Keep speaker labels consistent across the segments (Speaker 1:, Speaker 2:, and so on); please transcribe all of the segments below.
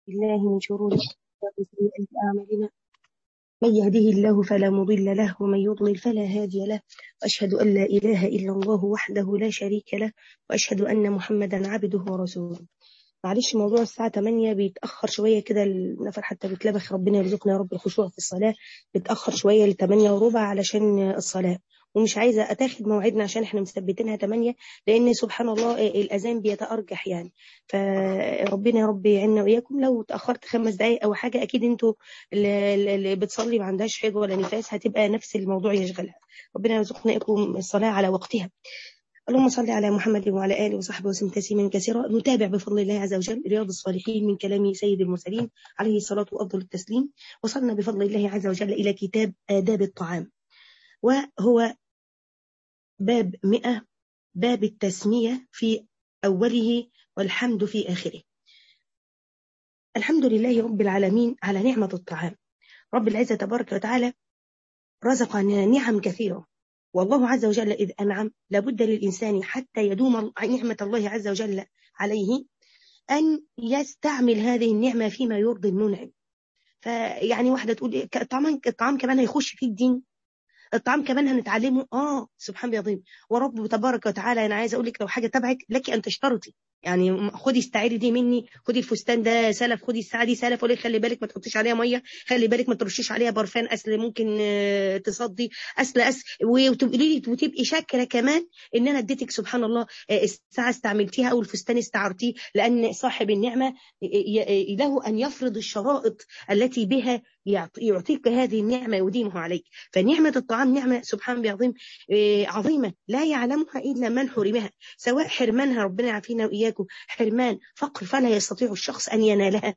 Speaker 1: بالله من شرور وسيئات أعمالنا من يهده الله فلا مضل له ومن يضلل فلا هادي له وأشهد أن لا إله إلا الله وحده لا شريك له وأشهد أن محمدا عبده ورسوله معلش موضوع الساعة 8 بيتأخر شوية كده النفر حتى بيتلبخ ربنا يرزقنا يا رب الخشوع في الصلاة بيتأخر شوية ل 8 وربع علشان الصلاة ومش عايزة أتاخد موعدنا عشان احنا مثبتينها 8 لأن سبحان الله الأذان بيتأرجح يعني فربنا يا رب يعيننا وإياكم لو تأخرت خمس دقايق أو حاجة أكيد أنتوا اللي بتصلي ما عندهاش حيض ولا نفاس هتبقى نفس الموضوع يشغلها ربنا يرزقنا إياكم الصلاة على وقتها اللهم صل على محمد وعلى آله وصحبه وسلم تسليما كثيرا نتابع بفضل الله عز وجل رياض الصالحين من كلام سيد المرسلين عليه الصلاة وأفضل التسليم وصلنا بفضل الله عز وجل إلى كتاب آداب الطعام وهو باب مئة باب التسمية في أوله والحمد في آخره الحمد لله رب العالمين على نعمة الطعام رب العزة تبارك وتعالى رزقنا نعم كثيرة والله عز وجل إذ أنعم لابد للإنسان حتى يدوم نعمة الله عز وجل عليه أن يستعمل هذه النعمة فيما يرضي المنعم فيعني واحدة تقول الطعام الطعام كمان هيخش في الدين الطعام كمان هنتعلمه اه سبحان الله ورب تبارك وتعالى انا عايزه اقول لك لو حاجه تبعك لك ان تشترطي يعني خدي استعيري دي مني خدي الفستان ده سلف خدي الساعه دي سلف وليه خلي بالك ما تحطيش عليها ميه خلي بالك ما ترشيش عليها برفان اصل ممكن تصدي اصل أس وتبقي لي وتبقي شاكره كمان ان انا اديتك سبحان الله الساعه استعملتيها او الفستان استعرتيه لان صاحب النعمه له ان يفرض الشرائط التي بها يعطيك هذه النعمه ويديمها عليك فنعمه الطعام نعمه سبحان بعظيم عظيمه لا يعلمها الا من حرمها سواء حرمانها ربنا يعافينا واياكم إياكم حرمان فقر فلا يستطيع الشخص أن ينالها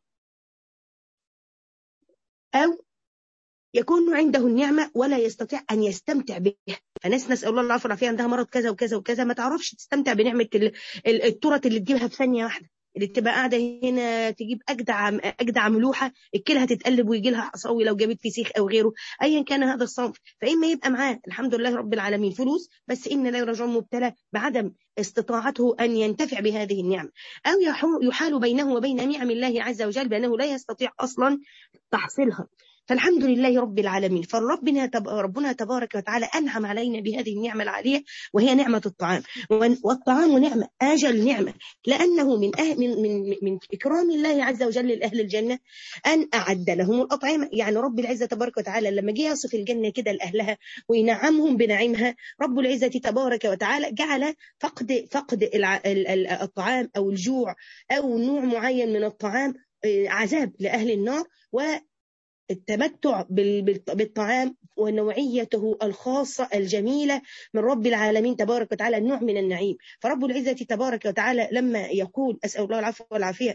Speaker 1: أو يكون عنده النعمة ولا يستطيع أن يستمتع بها فناس نسأل الله العفو والعافية عندها مرض كذا وكذا وكذا ما تعرفش تستمتع بنعمة الترط اللي تجيبها في ثانية واحدة اللي تبقى قاعده هنا تجيب اجدع اجدع ملوحه الكلى هتتقلب ويجي لها حصاوي لو جابت فسيخ او غيره ايا كان هذا الصنف فاما يبقى معاه الحمد لله رب العالمين فلوس بس ان لا رجل مبتلى بعدم استطاعته ان ينتفع بهذه النعمه او يحال بينه وبين نعم الله عز وجل بانه لا يستطيع اصلا تحصيلها فالحمد لله رب العالمين فربنا تب... ربنا تبارك وتعالى أنعم علينا بهذه النعمة العالية وهي نعمة الطعام والطعام نعمة أجل نعمة لأنه من, أه... من, من, من إكرام الله عز وجل لأهل الجنة أن أعد لهم الأطعمة يعني رب العزة تبارك وتعالى لما جه يصف الجنة كده لأهلها وينعمهم بنعيمها رب العزة تبارك وتعالى جعل فقد فقد الع... الطعام أو الجوع أو نوع معين من الطعام عذاب لأهل النار و التمتع بالطعام ونوعيته الخاصة الجميلة من رب العالمين تبارك وتعالى نوع من النعيم فرب العزة تبارك وتعالى لما يقول أسأل الله العفو والعافية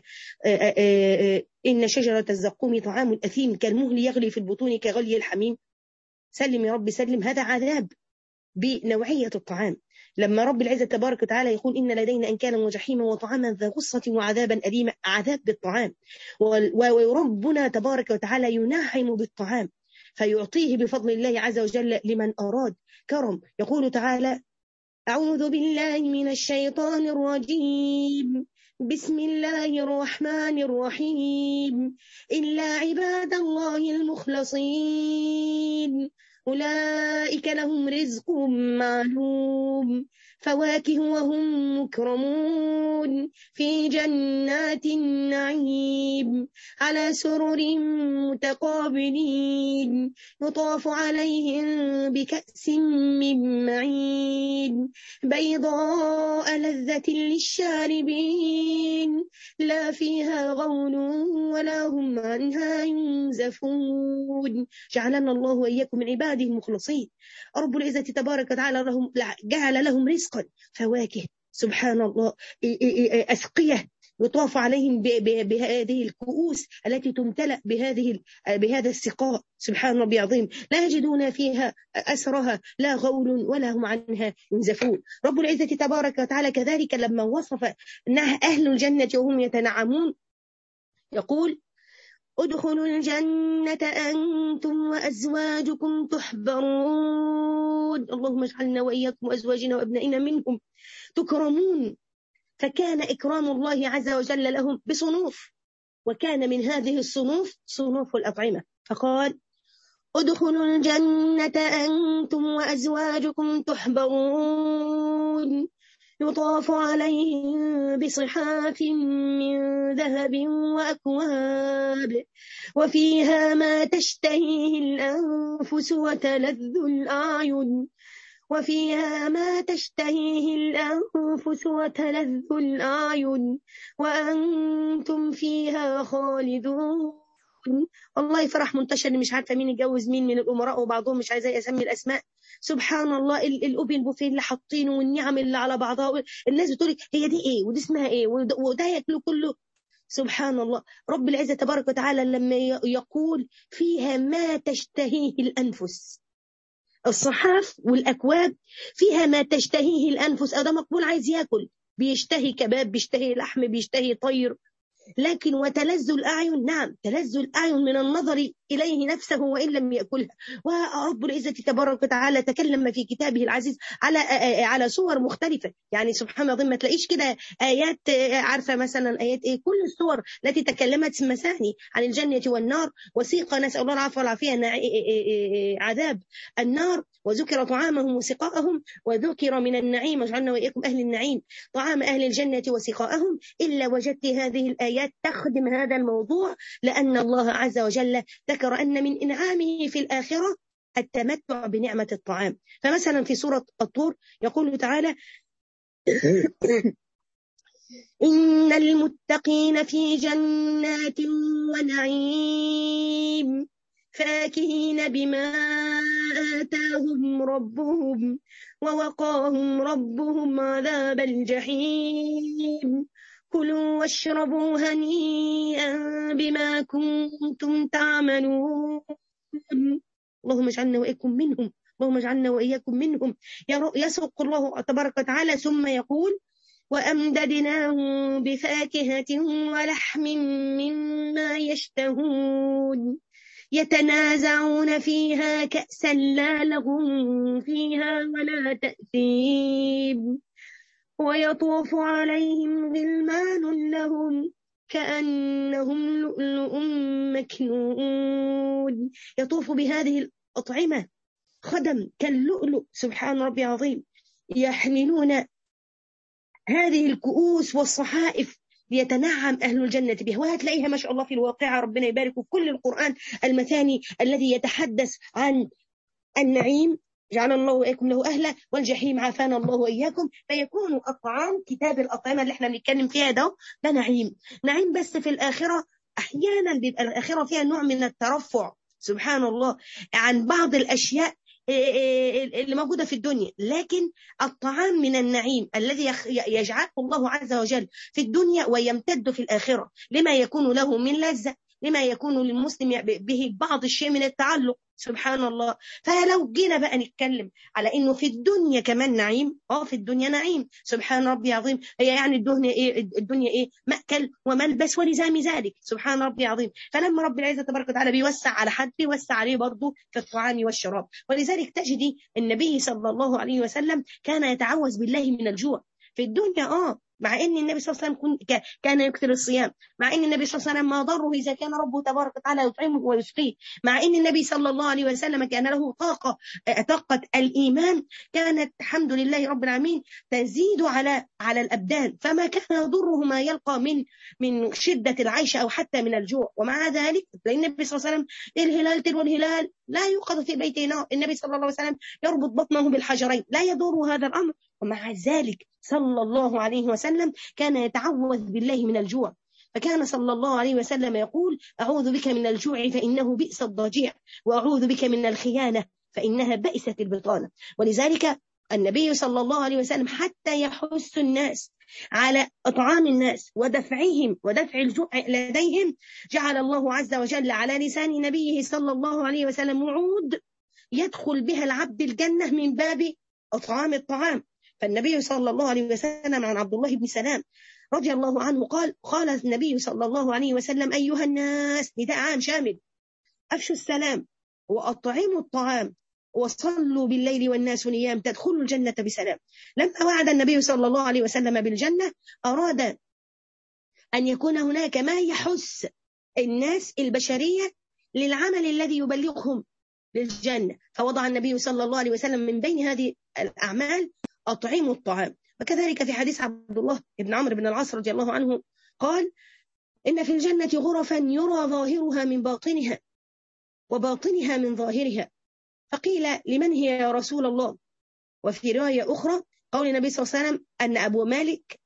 Speaker 1: إن شجرة الزقوم طعام الأثيم كالمهل يغلي في البطون كغلي الحميم سلم يا رب سلم هذا عذاب بنوعية الطعام لما رب العزة تبارك وتعالى يقول إن لدينا أنكالا وجحيما وطعاما ذا غصة وعذابا أليما عذاب بالطعام وربنا تبارك وتعالى ينعم بالطعام فيعطيه بفضل الله عز وجل لمن أراد كرم يقول تعالى أعوذ بالله من الشيطان الرجيم بسم الله الرحمن الرحيم إلا عباد الله المخلصين أولئك لهم رزق معلوم فواكه وهم مكرمون في جنات النعيم على سرر متقابلين يطاف عليهم بكأس من معين بيضاء لذة للشاربين لا فيها غول ولا هم عنها ينزفون جعلنا الله وإياكم من عباده المخلصين رب العزة تبارك وتعالى لهم جعل لهم رزقا فواكه سبحان الله أسقية يطاف عليهم بهذه الكؤوس التي تمتلأ بهذه بهذا السقاء سبحان ربي عظيم لا يجدون فيها أسرها لا غول ولا هم عنها ينزفون رب العزة تبارك وتعالى كذلك لما وصف أهل الجنة وهم يتنعمون يقول ادخلوا الجنة أنتم وأزواجكم تحبرون اللهم اجعلنا وإياكم وأزواجنا وأبنائنا منهم تكرمون فكان إكرام الله عز وجل لهم بصنوف وكان من هذه الصنوف صنوف الأطعمة فقال ادخلوا الجنة أنتم وأزواجكم تحبرون يطاف عليهم بصحاف من ذهب وأكواب وفيها ما تشتهيه الأنفس وتلذ الأعين وفيها ما تشتهيه الأنفس وتلذ الأعين وأنتم فيها خالدون والله فرح منتشر مش عارفه مين يتجوز مين من الامراء وبعضهم مش عايزه يسمي الاسماء سبحان الله الاوبن بوفيه اللي حاطينه والنعم اللي على بعضها الناس بتقول هي دي ايه ودي اسمها ايه وده ياكله كله سبحان الله رب العزه تبارك وتعالى لما يقول فيها ما تشتهيه الانفس الصحاف والاكواب فيها ما تشتهيه الانفس ده مقبول عايز ياكل بيشتهي كباب بيشتهي لحم بيشتهي طير لكن وتلذ الأعين نعم تلذ الأعين من النظر إليه نفسه وإن لم يأكلها ورب العزة تبارك وتعالى تكلم في كتابه العزيز على على صور مختلفة يعني سبحان الله ما تلاقيش كده آيات عارفة مثلا آيات إيه كل الصور التي تكلمت مساني عن الجنة والنار وسيق نسأل الله العفو والعافية عذاب النار وذكر طعامهم وسقاءهم وذكر من النعيم واجعلنا وإياكم أهل النعيم طعام أهل الجنة وسقاءهم إلا وجدت هذه الآيات تخدم هذا الموضوع لأن الله عز وجل ذكر أن من إنعامه في الآخرة التمتع بنعمة الطعام فمثلا في سورة الطور يقول تعالى إن المتقين في جنات ونعيم فاكهين بما آتاهم ربهم ووقاهم ربهم عذاب الجحيم كلوا واشربوا هنيئا بما كنتم تعملون اللهم اجعلنا وإياكم منهم اللهم اجعلنا وإياكم منهم يسوق الله تبارك وتعالى ثم يقول وأمددناهم بفاكهة ولحم مما يشتهون يتنازعون فيها كأسا لا لهم فيها ولا تأثيم ويطوف عليهم غلمان لهم كأنهم لؤلؤ مكنون يطوف بهذه الأطعمة خدم كاللؤلؤ سبحان ربي عظيم يحملون هذه الكؤوس والصحائف ليتنعم أهل الجنة بها وهتلاقيها ما شاء الله في الواقعة ربنا يبارك في كل القرآن المثاني الذي يتحدث عن النعيم جعل الله وإياكم له أهلا والجحيم عافانا الله وإياكم فيكون الطعام كتاب الأطعمة اللي احنا بنتكلم فيها ده ده نعيم نعيم بس في الآخرة أحيانا بيبقى الآخرة فيها نوع من الترفع سبحان الله عن بعض الأشياء اللي موجودة في الدنيا لكن الطعام من النعيم الذي يجعله الله عز وجل في الدنيا ويمتد في الآخرة لما يكون له من لذة لما يكون للمسلم به بعض الشيء من التعلق سبحان الله فلو جينا بقى نتكلم على انه في الدنيا كمان نعيم اه في الدنيا نعيم سبحان ربي عظيم هي يعني الدنيا ايه الدنيا ايه مأكل وملبس ولزام ذلك سبحان ربي عظيم فلما رب العزه تبارك وتعالى بيوسع على حد بيوسع عليه برضه في الطعام والشراب ولذلك تجدي النبي صلى الله عليه وسلم كان يتعوذ بالله من الجوع في الدنيا اه مع ان النبي صلى الله عليه وسلم كان يكثر الصيام مع ان النبي صلى الله عليه وسلم ما ضره اذا كان ربه تبارك وتعالى يطعمه ويسقيه مع ان النبي صلى الله عليه وسلم كان له طاقه طاقه الايمان كانت الحمد لله رب العالمين تزيد على على الابدان فما كان يضره ما يلقى من من شده العيش او حتى من الجوع ومع ذلك لان النبي صلى الله عليه وسلم الهلال تلو الهلال لا يوقظ في بيته نار النبي صلى الله عليه وسلم يربط بطنه بالحجرين لا يضر هذا الامر ومع ذلك صلى الله عليه وسلم كان يتعوذ بالله من الجوع فكان صلى الله عليه وسلم يقول أعوذ بك من الجوع فإنه بئس الضجيع وأعوذ بك من الخيانة فإنها بئست البطانة ولذلك النبي صلى الله عليه وسلم حتى يحث الناس على إطعام الناس ودفعهم ودفع الجوع لديهم جعل الله عز وجل على لسان نبيه صلى الله عليه وسلم وعود يدخل بها العبد الجنة من باب إطعام الطعام فالنبي صلى الله عليه وسلم عن عبد الله بن سلام رضي الله عنه قال قال النبي صلى الله عليه وسلم أيها الناس نداء عام شامل أفشوا السلام وأطعموا الطعام وصلوا بالليل والناس نيام تدخلوا الجنة بسلام لما وعد النبي صلى الله عليه وسلم بالجنة أراد أن يكون هناك ما يحث الناس البشرية للعمل الذي يبلغهم للجنة فوضع النبي صلى الله عليه وسلم من بين هذه الأعمال أطعموا الطعام وكذلك في حديث عبد الله بن عمرو بن العاص رضي الله عنه قال إن في الجنة غرفا يرى ظاهرها من باطنها وباطنها من ظاهرها فقيل لمن هي يا رسول الله وفي رواية أخرى قول النبي صلى الله عليه وسلم أن أبو مالك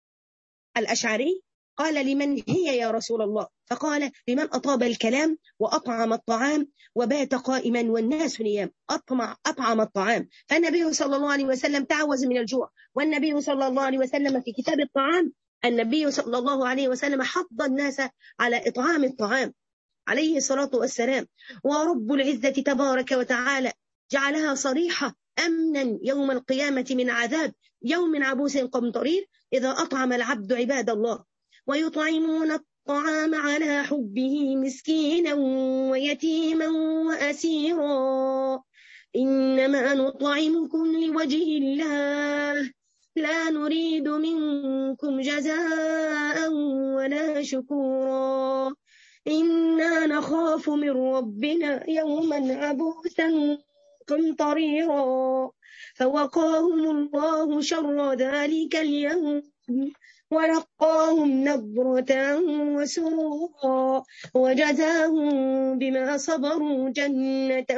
Speaker 1: الأشعري قال لمن هي يا رسول الله فقال لمن أطاب الكلام وأطعم الطعام وبات قائما والناس نيام أطمع أطعم الطعام فالنبي صلى الله عليه وسلم تعوز من الجوع والنبي صلى الله عليه وسلم في كتاب الطعام النبي صلى الله عليه وسلم حض الناس على إطعام الطعام عليه الصلاة والسلام ورب العزة تبارك وتعالى جعلها صريحة أمنا يوم القيامة من عذاب يوم عبوس قمطرير إذا أطعم العبد عباد الله ويطعمون الطعام على حبه مسكينا ويتيما وأسيرا إنما نطعمكم لوجه الله لا نريد منكم جزاء ولا شكورا إنا نخاف من ربنا يوما عبوسا قمطريرا فوقاهم الله شر ذلك اليوم ولقاهم نضرة وسرورا وجزاهم بما صبروا جنة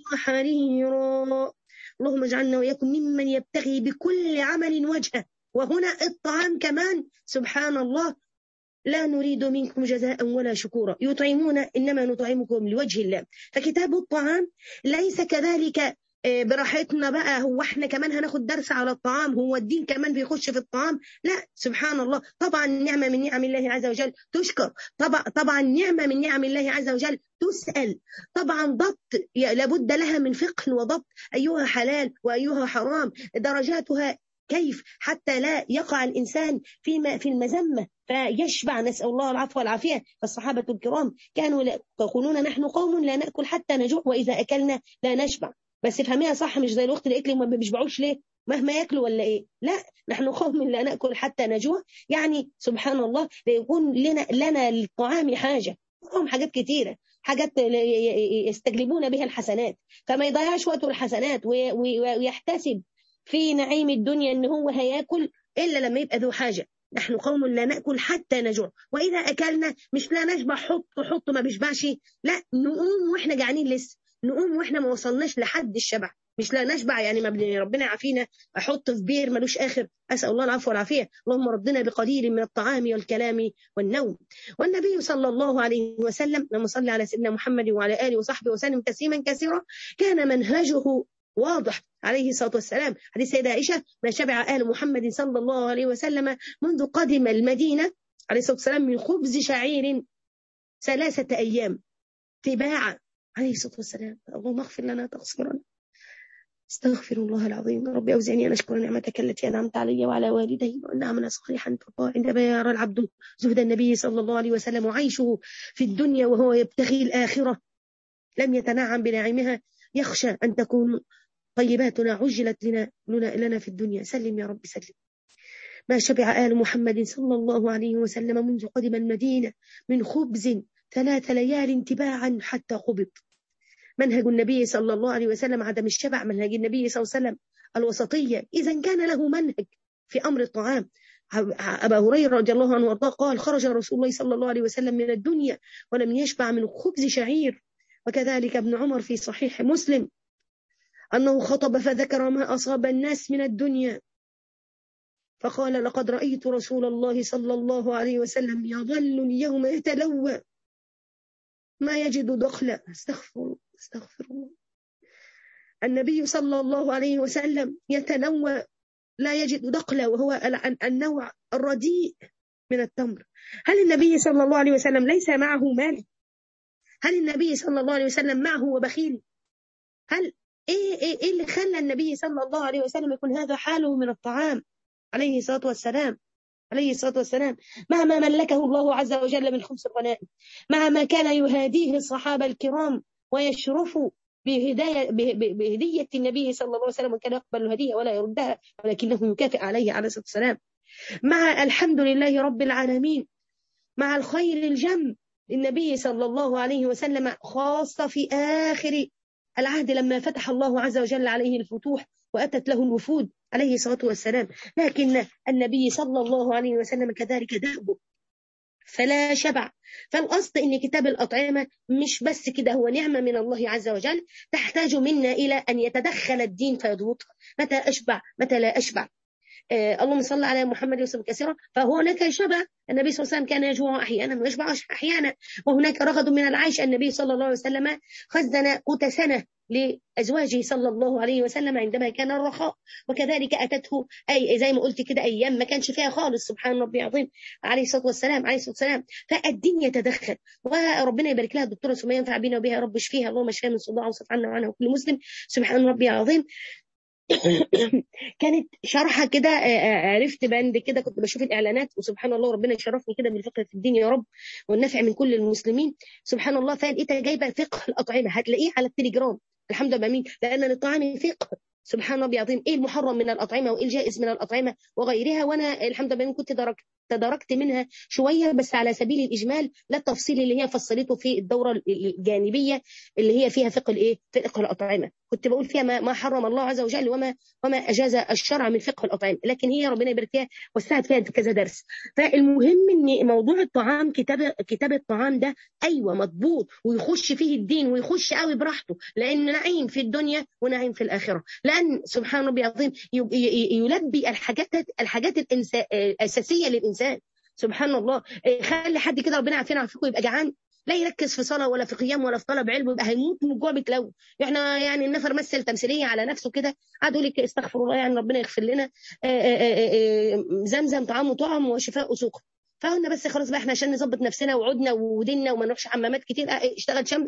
Speaker 1: وحريرا اللهم اجعلنا وإياكم ممن يبتغي بكل عمل وجهه وهنا الطعام كمان سبحان الله لا نريد منكم جزاء ولا شكورا يطعمون إنما نطعمكم لوجه الله فكتاب الطعام ليس كذلك آه، براحتنا بقى هو احنا كمان هناخد درس على الطعام هو الدين كمان بيخش في الطعام لا سبحان الله طبعا نعمة من نعم الله عز وجل تشكر طبعا طبعا نعمة من نعم الله عز وجل تسأل طبعا ضبط لابد لها من فقه وضبط أيها حلال وأيها حرام درجاتها كيف حتى لا يقع الإنسان فيما في المذمة فيشبع نسأل الله العفو والعافية فالصحابة الكرام كانوا يقولون نحن قوم لا نأكل حتى نجوع وإذا أكلنا لا نشبع بس افهميها صح مش زي الوقت اللي قالت لي ما بيشبعوش ليه مهما ياكلوا ولا ايه لا نحن قوم لا ناكل حتى نجوع يعني سبحان الله ليكون لنا لنا الطعام حاجه هم حاجات كتيره حاجات يستجلبون بها الحسنات فما يضيعش وقته الحسنات ويحتسب في نعيم الدنيا ان هو هياكل الا لما يبقى ذو حاجه نحن قوم لا ناكل حتى نجوع واذا اكلنا مش لا نشبع حط حط ما بيشبعش لا نقوم واحنا جعانين لسه نقوم واحنا ما وصلناش لحد الشبع مش لا نشبع يعني ما ربنا يعافينا احط في بير ملوش اخر اسال الله العفو والعافيه اللهم ردنا بقليل من الطعام والكلام والنوم والنبي صلى الله عليه وسلم لما صلى على سيدنا محمد وعلى اله وصحبه وسلم تسليما كثيرا كان منهجه واضح عليه الصلاة والسلام حديث سيدة عائشة ما شبع آل محمد صلى الله عليه وسلم منذ قدم المدينة عليه الصلاة والسلام من خبز شعير ثلاثة أيام تباعا عليه الصلاة والسلام اللهم اغفر لنا تقصيرنا استغفر الله العظيم ربي أوزعني أن أشكر نعمتك التي أنعمت علي وعلى والدي وأن أعمل صالحا ترضى عندما يرى العبد زهد النبي صلى الله عليه وسلم وعيشه في الدنيا وهو يبتغي الآخرة لم يتنعم بنعمها يخشى أن تكون طيباتنا عجلت لنا, لنا, لنا في الدنيا سلم يا رب سلم ما شبع آل محمد صلى الله عليه وسلم منذ قدم المدينة من خبز ثلاث ليال تباعا حتى قبض منهج النبي صلى الله عليه وسلم عدم الشبع منهج النبي صلى الله عليه وسلم الوسطية إذا كان له منهج في أمر الطعام أبا هريرة رضي الله عنه وارضاه قال خرج رسول الله صلى الله عليه وسلم من الدنيا ولم يشبع من خبز شعير وكذلك ابن عمر في صحيح مسلم أنه خطب فذكر ما أصاب الناس من الدنيا فقال لقد رأيت رسول الله صلى الله عليه وسلم يظل اليوم يتلوى ما يجد دخلا استغفر استغفر الله النبي صلى الله عليه وسلم يتنوى لا يجد دخلا وهو النوع الرديء من التمر هل النبي صلى الله عليه وسلم ليس معه مال هل النبي صلى الله عليه وسلم معه وبخيل هل إيه, إيه, إيه اللي خلى النبي صلى الله عليه وسلم يكون هذا حاله من الطعام عليه الصلاة والسلام عليه الصلاة والسلام مهما ملكه الله عز وجل من خمس الغنائم مهما كان يهاديه الصحابة الكرام ويشرفوا بهداية بهدية النبي صلى الله عليه وسلم وكان يقبل الهدية ولا يردها ولكنه يكافئ عليه عليه الصلاة والسلام مع الحمد لله رب العالمين مع الخير الجم للنبي صلى الله عليه وسلم خاصة في آخر العهد لما فتح الله عز وجل عليه الفتوح وأتت له الوفود عليه الصلاة والسلام لكن النبي صلى الله عليه وسلم كذلك دأبه فلا شبع فالقصد ان كتاب الاطعمه مش بس كده هو نعمه من الله عز وجل تحتاج منا الى ان يتدخل الدين فيضبطها متى اشبع متى لا اشبع آه اللهم صل على محمد وسلم كثيرا فهناك شبع النبي صلى الله عليه وسلم كان يجوع احيانا ويشبع احيانا وهناك رغد من العيش النبي صلى الله عليه وسلم خزن قوت سنه لأزواجه صلى الله عليه وسلم عندما كان الرخاء وكذلك أتته أي زي ما قلت كده أيام ما كانش فيها خالص سبحان ربي العظيم عليه الصلاة والسلام عليه الصلاة والسلام فالدين يتدخل وربنا يبارك لها الدكتورة سمية ينفع بنا وبها رب اشفيها اللهم اشفيها من صداع وصف عنا وعنها وكل مسلم سبحان ربي العظيم كانت شرحه كده عرفت بند كده كنت بشوف الاعلانات وسبحان الله ربنا يشرفني كده بالفقه في الدين يا رب والنفع من كل المسلمين سبحان الله فلقيتها جايبه فقه الاطعمه هتلاقيه على التليجرام الحمد لله مين لان للطعام فقه سبحان ربي العظيم ايه المحرم من الاطعمه وايه الجائز من الاطعمه وغيرها وانا الحمد لله كنت دركت تداركت منها شويه بس على سبيل الاجمال لا التفصيل اللي هي فصلته في الدوره الجانبيه اللي هي فيها فقه الايه فقه الاطعمه كنت بقول فيها ما, ما حرم الله عز وجل وما وما اجاز الشرع من فقه الاطعمه لكن هي ربنا يبارك فيها وسعت فيها كذا درس فالمهم ان موضوع الطعام كتاب كتاب الطعام ده ايوه مضبوط ويخش فيه الدين ويخش قوي براحته لان نعيم في الدنيا ونعيم في الاخره لان سبحان ربي العظيم يلبي الحاجات الحاجات الاساسيه للانسان سبحان الله خلي حد كده ربنا يعافينا ويعافيكم يبقى جعان لا يركز في صلاه ولا في قيام ولا في طلب علم يبقى هيموت من الجوع بتلو احنا يعني النفر مثل تمثيليه على نفسه كده قعد يقول لك استغفر الله يعني ربنا يغفر لنا زمزم طعام وطعم وشفاء وسوق فقلنا بس خلاص بقى احنا عشان نظبط نفسنا وعودنا وديننا وما نروحش حمامات كتير اشتغل شم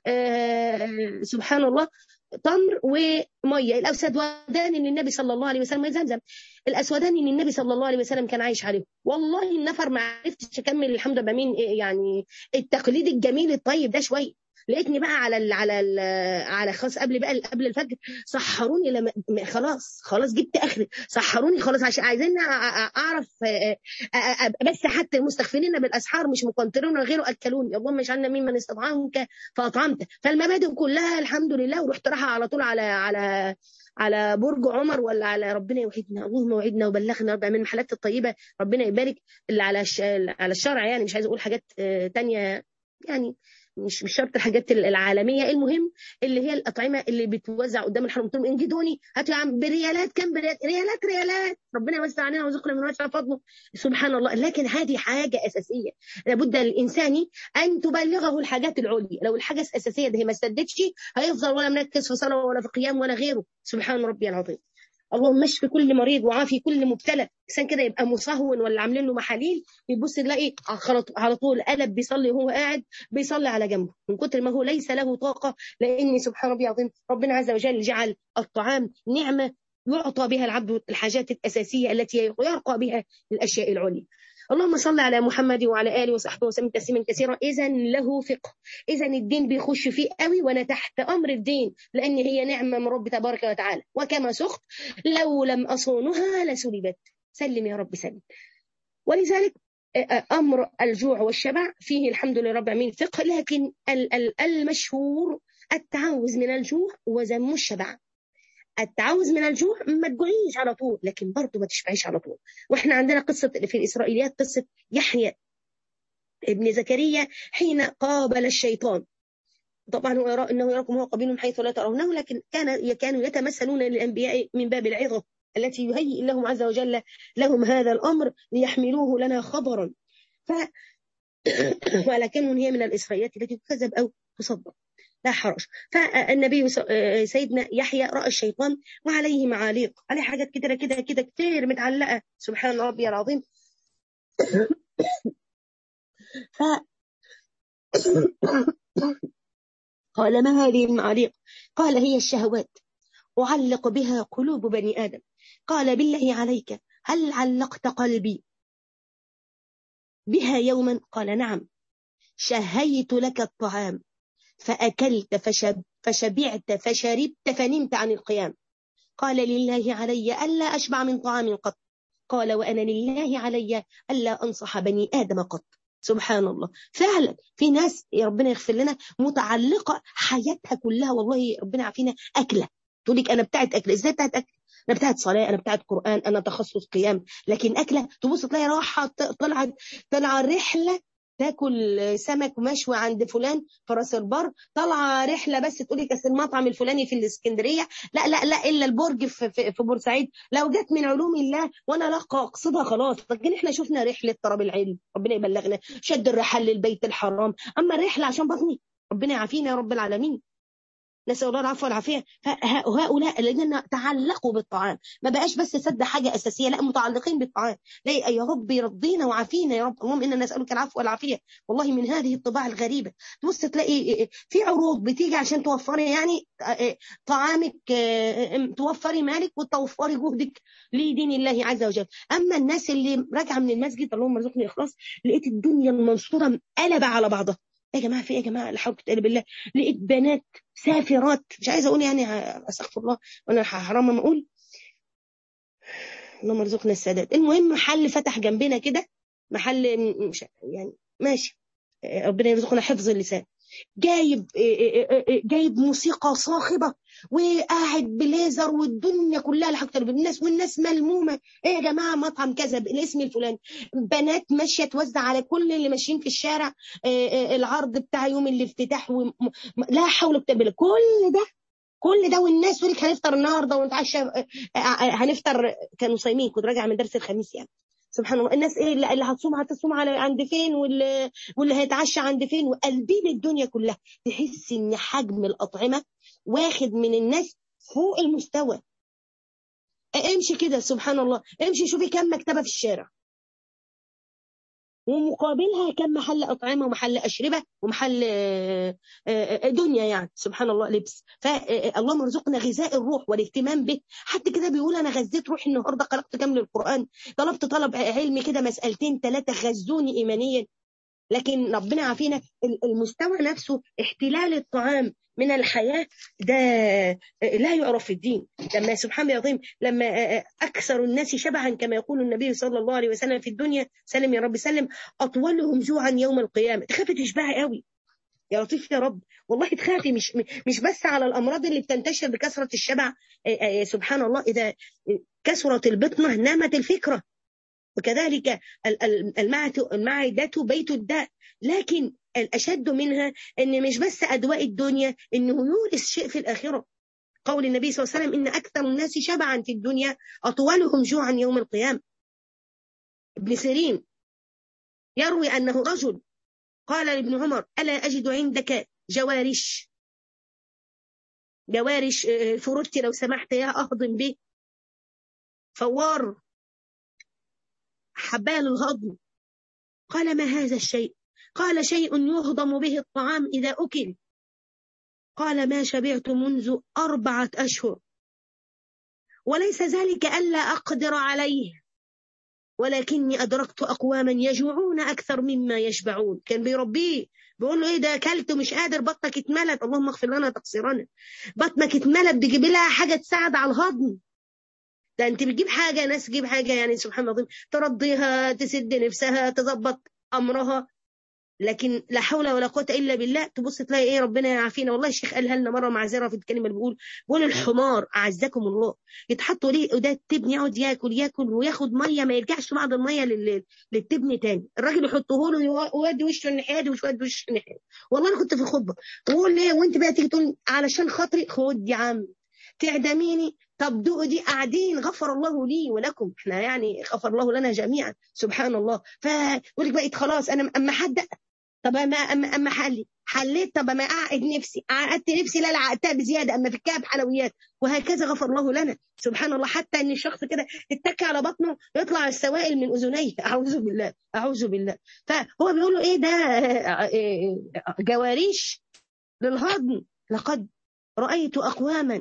Speaker 1: سبحان الله تمر وميه الاسودان اللي النبي صلى الله عليه وسلم زمزم الاسودان اللي النبي صلى الله عليه وسلم كان عايش عليه والله النفر ما عرفتش اكمل الحمد لله مين يعني التقليد الجميل الطيب ده شويه لقيتني بقى على ال على ال على خلاص قبل بقى قبل الفجر سحروني لما خلاص خلاص جبت اخري سحروني خلاص عشان عايزين اعرف بس حتى المستغفرين بالاسحار مش مقنطرون غيره اكلوني اللهم اجعلنا ممن استطعمك فاطعمت فالمبادئ كلها الحمد لله ورحت رايحه على طول على على على برج عمر ولا على ربنا يوحدنا اللهم وعدنا وبلغنا رب من الحالات الطيبه ربنا يبارك اللي على على الشرع يعني مش عايزه اقول حاجات تانية يعني مش مش شرط الحاجات العالميه المهم اللي هي الاطعمه اللي بتوزع قدام الحرم قلت لهم انجدوني هاتوا يا عم بريالات كام بريالات ريالات ريالات ربنا يوسع علينا ويرزقنا من واسع فضله سبحان الله لكن هذه حاجه اساسيه لابد للانسان ان تبلغه الحاجات العليا لو الحاجه الاساسيه دي ما سدتش هيفضل ولا مركز في صلاه ولا في قيام ولا غيره سبحان ربي العظيم اللهم اشف كل مريض وعافي كل مبتلى انسان كده يبقى مصهون ولا عاملين له محاليل يبص يلاقي على طول قلب بيصلي وهو قاعد بيصلي على جنبه من كتر ما هو ليس له طاقه لان سبحان ربي العظيم ربنا عز وجل جعل الطعام نعمه يعطى بها العبد الحاجات الاساسيه التي يرقى بها الاشياء العليا اللهم صل على محمد وعلى اله وصحبه وسلم تسليما كثيرا اذا له فقه اذا الدين بيخش فيه قوي وانا تحت امر الدين لان هي نعمه من رب تبارك وتعالى وكما سخط لو لم اصونها لسلبت سلم يا رب سلم ولذلك امر الجوع والشبع فيه الحمد لله رب العالمين فقه لكن المشهور التعوذ من الجوع وذم الشبع التعوذ من الجوع ما تجوعيش على طول لكن برضه ما تشبعيش على طول واحنا عندنا قصه في الاسرائيليات قصه يحيى ابن زكريا حين قابل الشيطان طبعا هو يرى انه يراكم هو قبيل من حيث لا ترونه لكن كان كانوا يتمثلون للانبياء من باب العظه التي يهيئ لهم عز وجل لهم هذا الامر ليحملوه لنا خبرا ف ولكن هي من الاسرائيليات التي تكذب او تصدق لا حرج فالنبي سيدنا يحيى راى الشيطان وعليه معاليق عليه حاجات كده كده كده كتير متعلقه سبحان ربي العظيم ف قال ما هذه المعاليق قال هي الشهوات أعلق بها قلوب بني آدم قال بالله عليك هل علقت قلبي بها يوما قال نعم شهيت لك الطعام فأكلت فشب فشبعت فشربت فنمت عن القيام قال لله علي ألا أشبع من طعام قط قال وأنا لله علي ألا أنصح بني آدم قط سبحان الله فعلا في ناس يا ربنا يغفر لنا متعلقه حياتها كلها والله ربنا يعافينا اكله تقول لك انا بتاعت اكل ازاي بتاعت اكل انا بتاعت صلاه انا بتاعت قران انا تخصص قيام لكن اكله تبص تلاقي راحه طلعت طلع رحله تاكل سمك مشوي عند فلان في راس البر طالعه رحله بس تقول لك اصل المطعم الفلاني في الاسكندريه لا لا لا الا البرج في, في, في بورسعيد لو جت من علوم الله وانا لا اقصدها خلاص لكن احنا شفنا رحله طلب العلم ربنا يبلغنا شد الرحال للبيت الحرام اما الرحله عشان بطني ربنا يعافينا يا رب العالمين نسأل الله العفو والعافية فهؤلاء الذين تعلقوا بالطعام ما بقاش بس سد حاجة أساسية لا متعلقين بالطعام لا يا رب رضينا وعافينا يا رب اللهم إنا نسألك العفو والعافية والله من هذه الطباع الغريبة تبص تلاقي في عروض بتيجي عشان توفري يعني طعامك توفري مالك وتوفري جهدك لدين الله عز وجل أما الناس اللي راجعة من المسجد اللهم ارزقني إخلاص لقيت الدنيا المنصورة قلبة على بعضها يا جماعه في ايه يا جماعه لا حول ولا بالله لقيت بنات سافرات مش عايزه اقول يعني استغفر الله وانا حرام ما اقول اللهم ارزقنا السداد المهم محل فتح جنبنا كده محل مش يعني ماشي ربنا يرزقنا حفظ اللسان جايب جايب موسيقى صاخبه وقاعد بليزر والدنيا كلها لحق بالناس والناس ملمومه ايه يا جماعه مطعم كذا الاسم الفلاني بنات ماشيه توزع على كل اللي ماشيين في الشارع العرض بتاع يوم الافتتاح و... لا حول ولا قوه كل ده كل ده والناس تقول لك هنفطر النهارده ونتعشى هنفطر كانوا صايمين كنت راجعه من درس الخميس يعني سبحان الله الناس ايه اللي هتصوم هتصوم على عند فين واللي واللي هيتعشى عند فين وقلبين الدنيا كلها تحس ان حجم الاطعمه واخد من الناس فوق المستوى امشي كده سبحان الله امشي شوفي كم مكتبه في الشارع ومقابلها كم محل أطعمة ومحل أشربة ومحل دنيا يعني سبحان الله لبس فاللهم ارزقنا غذاء الروح والاهتمام به حتى كده بيقول أنا غذيت روحي النهاردة قرأت كامل القرآن طلبت طلب علمي كده مسألتين ثلاثة غزوني إيمانيا لكن ربنا عافينا المستوى نفسه احتلال الطعام من الحياة ده لا يعرف في الدين لما سبحان الله العظيم لما أكثر الناس شبعا كما يقول النبي صلى الله عليه وسلم في الدنيا سلم يا رب سلم أطولهم جوعا يوم القيامة تخافي تشبعي قوي يا لطيف يا رب والله تخافي مش مش بس على الأمراض اللي بتنتشر بكثرة الشبع سبحان الله إذا كثرت البطنة نامت الفكرة وكذلك المعدة بيت الداء لكن الأشد منها أن مش بس أدواء الدنيا أنه يورث شيء في الآخرة قول النبي صلى الله عليه وسلم إن أكثر الناس شبعا في الدنيا أطولهم جوعا يوم القيامة ابن سيرين يروي أنه رجل قال لابن عمر ألا أجد عندك جوارش جوارش فرجت لو سمحت يا أهضم به فوار حبال الهضم قال ما هذا الشيء قال شيء يهضم به الطعام إذا أكل قال ما شبعت منذ أربعة أشهر وليس ذلك ألا أقدر عليه ولكني أدركت أقواما يجوعون أكثر مما يشبعون كان بيربيه بيقول له إيه ده أكلت ومش قادر بطنك اتملت اللهم اغفر لنا تقصيرنا بطنك اتملت بيجيب لها حاجة تساعد على الهضم ده انت بتجيب حاجه ناس تجيب حاجه يعني سبحان الله ترضيها تسد نفسها تظبط امرها لكن لا حول ولا قوه الا بالله تبص تلاقي ايه ربنا يعافينا والله الشيخ قالها لنا مره معذره في الكلمه اللي بيقول بيقول الحمار اعزكم الله يتحطوا ليه وده التبن يقعد ياكل ياكل وياخد ميه ما يرجعش بعض الميه للتبن تاني الراجل يحطه له ويودي وشه الناحيه دي ويودي وشه الناحيه والله انا كنت في الخطبه ويقول ليه وانت بقى تيجي تقول علشان خاطري خد يا عم تعدميني طب دول دي قاعدين غفر الله لي ولكم احنا يعني غفر الله لنا جميعا سبحان الله فيقول لك بقيت خلاص انا اما حد طب اما اما اما حلي حليت طب اما اقعد نفسي قعدت نفسي لا عقدتها بزياده اما فكها بحلويات وهكذا غفر الله لنا سبحان الله حتى ان الشخص كده اتكى على بطنه يطلع السوائل من اذنيه اعوذ بالله اعوذ بالله فهو بيقولوا ايه ده جواريش للهضم لقد رايت اقواما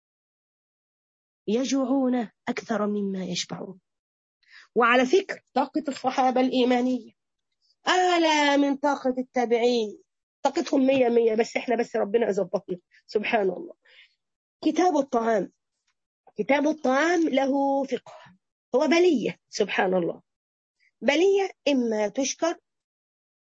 Speaker 1: يجوعون أكثر مما يشبعون وعلى فكرة طاقة الصحابة الإيمانية أعلى من طاقة التابعين طاقتهم مية مية بس إحنا بس ربنا أظبطنا سبحان الله كتاب الطعام كتاب الطعام له فقه هو بلية سبحان الله بلية إما تشكر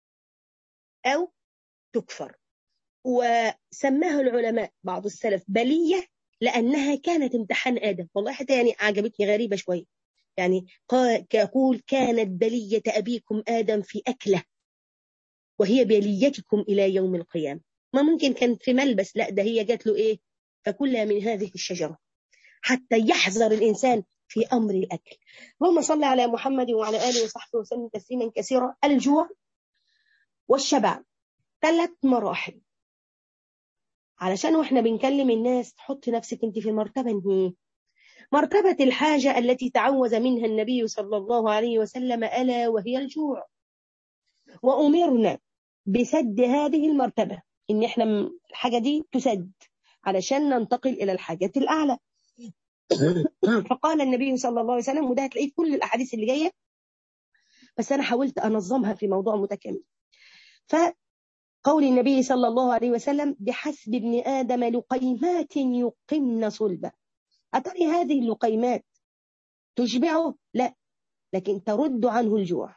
Speaker 1: أو تكفر وسماها العلماء بعض السلف بلية لأنها كانت امتحان آدم والله حتى يعني عجبتني غريبة شوية يعني يقول كانت بلية أبيكم آدم في أكله وهي بليتكم إلى يوم القيامة ما ممكن كانت في ملبس لا ده هي جات له إيه فكلها من هذه الشجرة حتى يحذر الإنسان في أمر الأكل اللهم صل على محمد وعلى آله وصحبه وسلم تسليما كثيرا الجوع والشبع ثلاث مراحل علشان واحنا بنكلم الناس تحط نفسك انت في مرتبة ايه مرتبة الحاجة التي تعوز منها النبي صلى الله عليه وسلم ألا وهي الجوع وأمرنا بسد هذه المرتبة إن إحنا الحاجة دي تسد علشان ننتقل إلى الحاجات الأعلى فقال النبي صلى الله عليه وسلم وده هتلاقيه في كل الأحاديث اللي جاية بس أنا حاولت أنظمها في موضوع متكامل فقول النبي صلى الله عليه وسلم بحسب ابن آدم لقيمات يقمن صلبه أتري هذه اللقيمات تشبعه لا لكن ترد عنه الجوع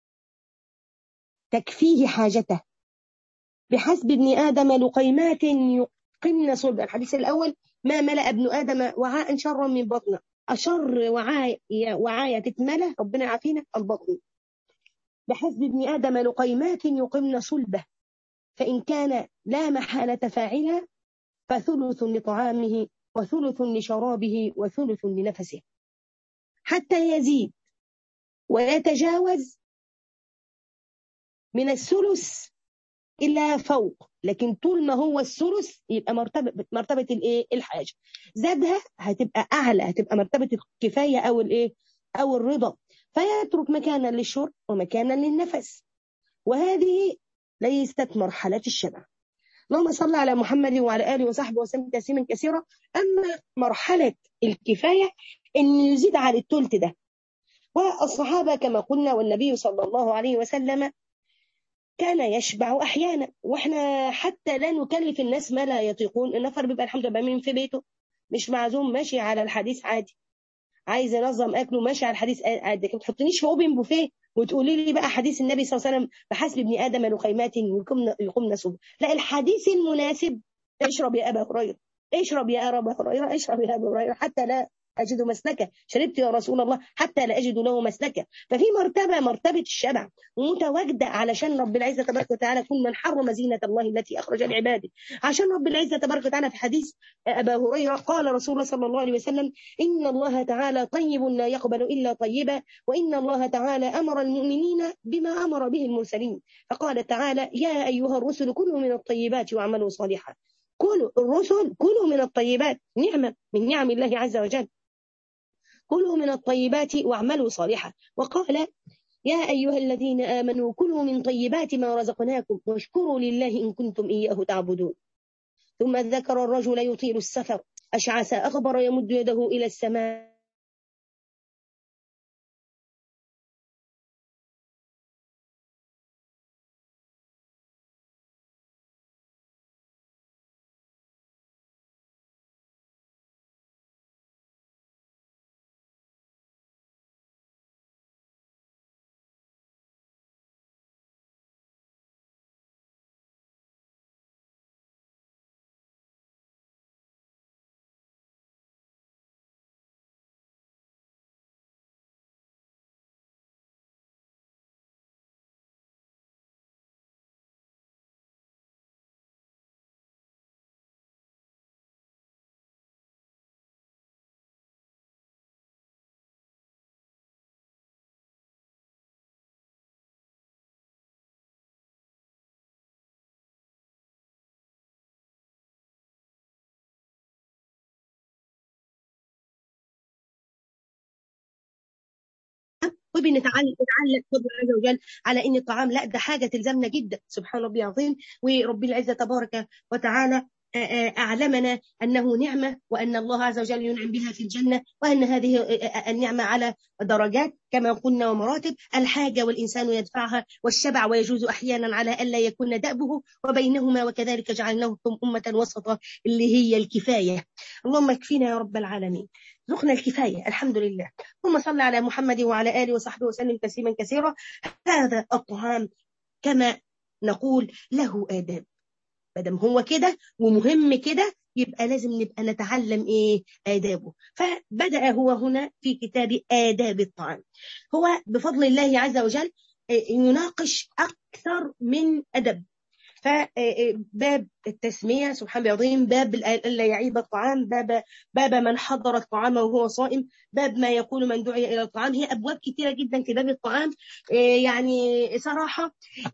Speaker 1: تكفيه حاجته بحسب ابن آدم لقيمات يقمن صلبا الحديث الأول ما ملأ ابن آدم وعاء شرا من بطنه أشر وعاء وعاية تتملى ربنا يعافينا البطن بحسب ابن آدم لقيمات يقمن صلبه فإن كان لا محالة فاعلا فثلث لطعامه وثلث لشرابه وثلث لنفسه حتى يزيد ويتجاوز من الثلث إلى فوق لكن طول ما هو الثلث يبقى مرتبة مرتبة الايه الحاجة زادها هتبقى أعلى هتبقى مرتبة الكفاية أو الايه أو الرضا فيترك مكانا للشرب ومكانا للنفس وهذه ليست مرحلة الشبع اللهم صل على محمد وعلى آله وصحبه وسلم تسليما كثيرا أما مرحلة الكفاية أن يزيد على الثلث ده والصحابة كما قلنا والنبي صلى الله عليه وسلم كان يشبع أحيانا وإحنا حتى لا نكلف الناس ما لا يطيقون النفر بيبقى الحمد لله مين في بيته مش معزوم ماشي على الحديث عادي عايز ينظم اكله ماشي على الحديث عادي ما تحطنيش في اوبن بوفيه وتقولي لي بقى حديث النبي صلى الله عليه وسلم بحسب ابن ادم لخيمات يقمن يقمن صبح لا الحديث المناسب اشرب يا ابا هريره اشرب يا ابا هريره اشرب يا ابا هريره حتى لا أجد مسلكة شربت يا رسول الله حتى لا أجد له مسلكة ففي مرتبة مرتبة الشبع متواجدة علشان رب العزة تبارك وتعالى كل من حرم زينة الله التي أخرج لعباده عشان رب العزة تبارك وتعالى في حديث أبا هريرة قال رسول الله صلى الله عليه وسلم إن الله تعالى طيب لا يقبل إلا طيبا وإن الله تعالى أمر المؤمنين بما أمر به المرسلين فقال تعالى يا أيها الرسل كلوا من الطيبات واعملوا صالحا كلوا الرسل كلوا من الطيبات نعمة من نعم الله عز وجل كلوا من الطيبات واعملوا صالحا وقال يا أيها الذين آمنوا كلوا من طيبات ما رزقناكم واشكروا لله إن كنتم إياه تعبدون ثم ذكر الرجل يطيل السفر أشعث أخبر يمد يده إلى السماء وبنتعلم فضل عز وجل على ان الطعام لا ده حاجه تلزمنا جدا سبحان ربي العظيم ورب العزه تبارك وتعالى أعلمنا أنه نعمة وأن الله عز وجل ينعم بها في الجنة وأن هذه النعمة على درجات كما قلنا ومراتب الحاجة والإنسان يدفعها والشبع ويجوز أحيانا على ألا يكون دأبه وبينهما وكذلك جعلناكم أمة وسطا اللي هي الكفاية اللهم اكفينا يا رب العالمين رزقنا الكفاية الحمد لله ثم صلى على محمد وعلى آله وصحبه وسلم تسليما كثيرا هذا الطعام كما نقول له آداب مادام هو كده ومهم كده يبقى لازم نبقى نتعلم ايه آدابه فبدأ هو هنا في كتاب آداب الطعام هو بفضل الله عز وجل يناقش أكثر من أدب فباب التسمية سبحان الله العظيم باب ألا يعيب الطعام باب باب من حضر الطعام وهو صائم باب ما يقول من دعي إلى الطعام هي أبواب كثيرة جدا في باب الطعام يعني صراحة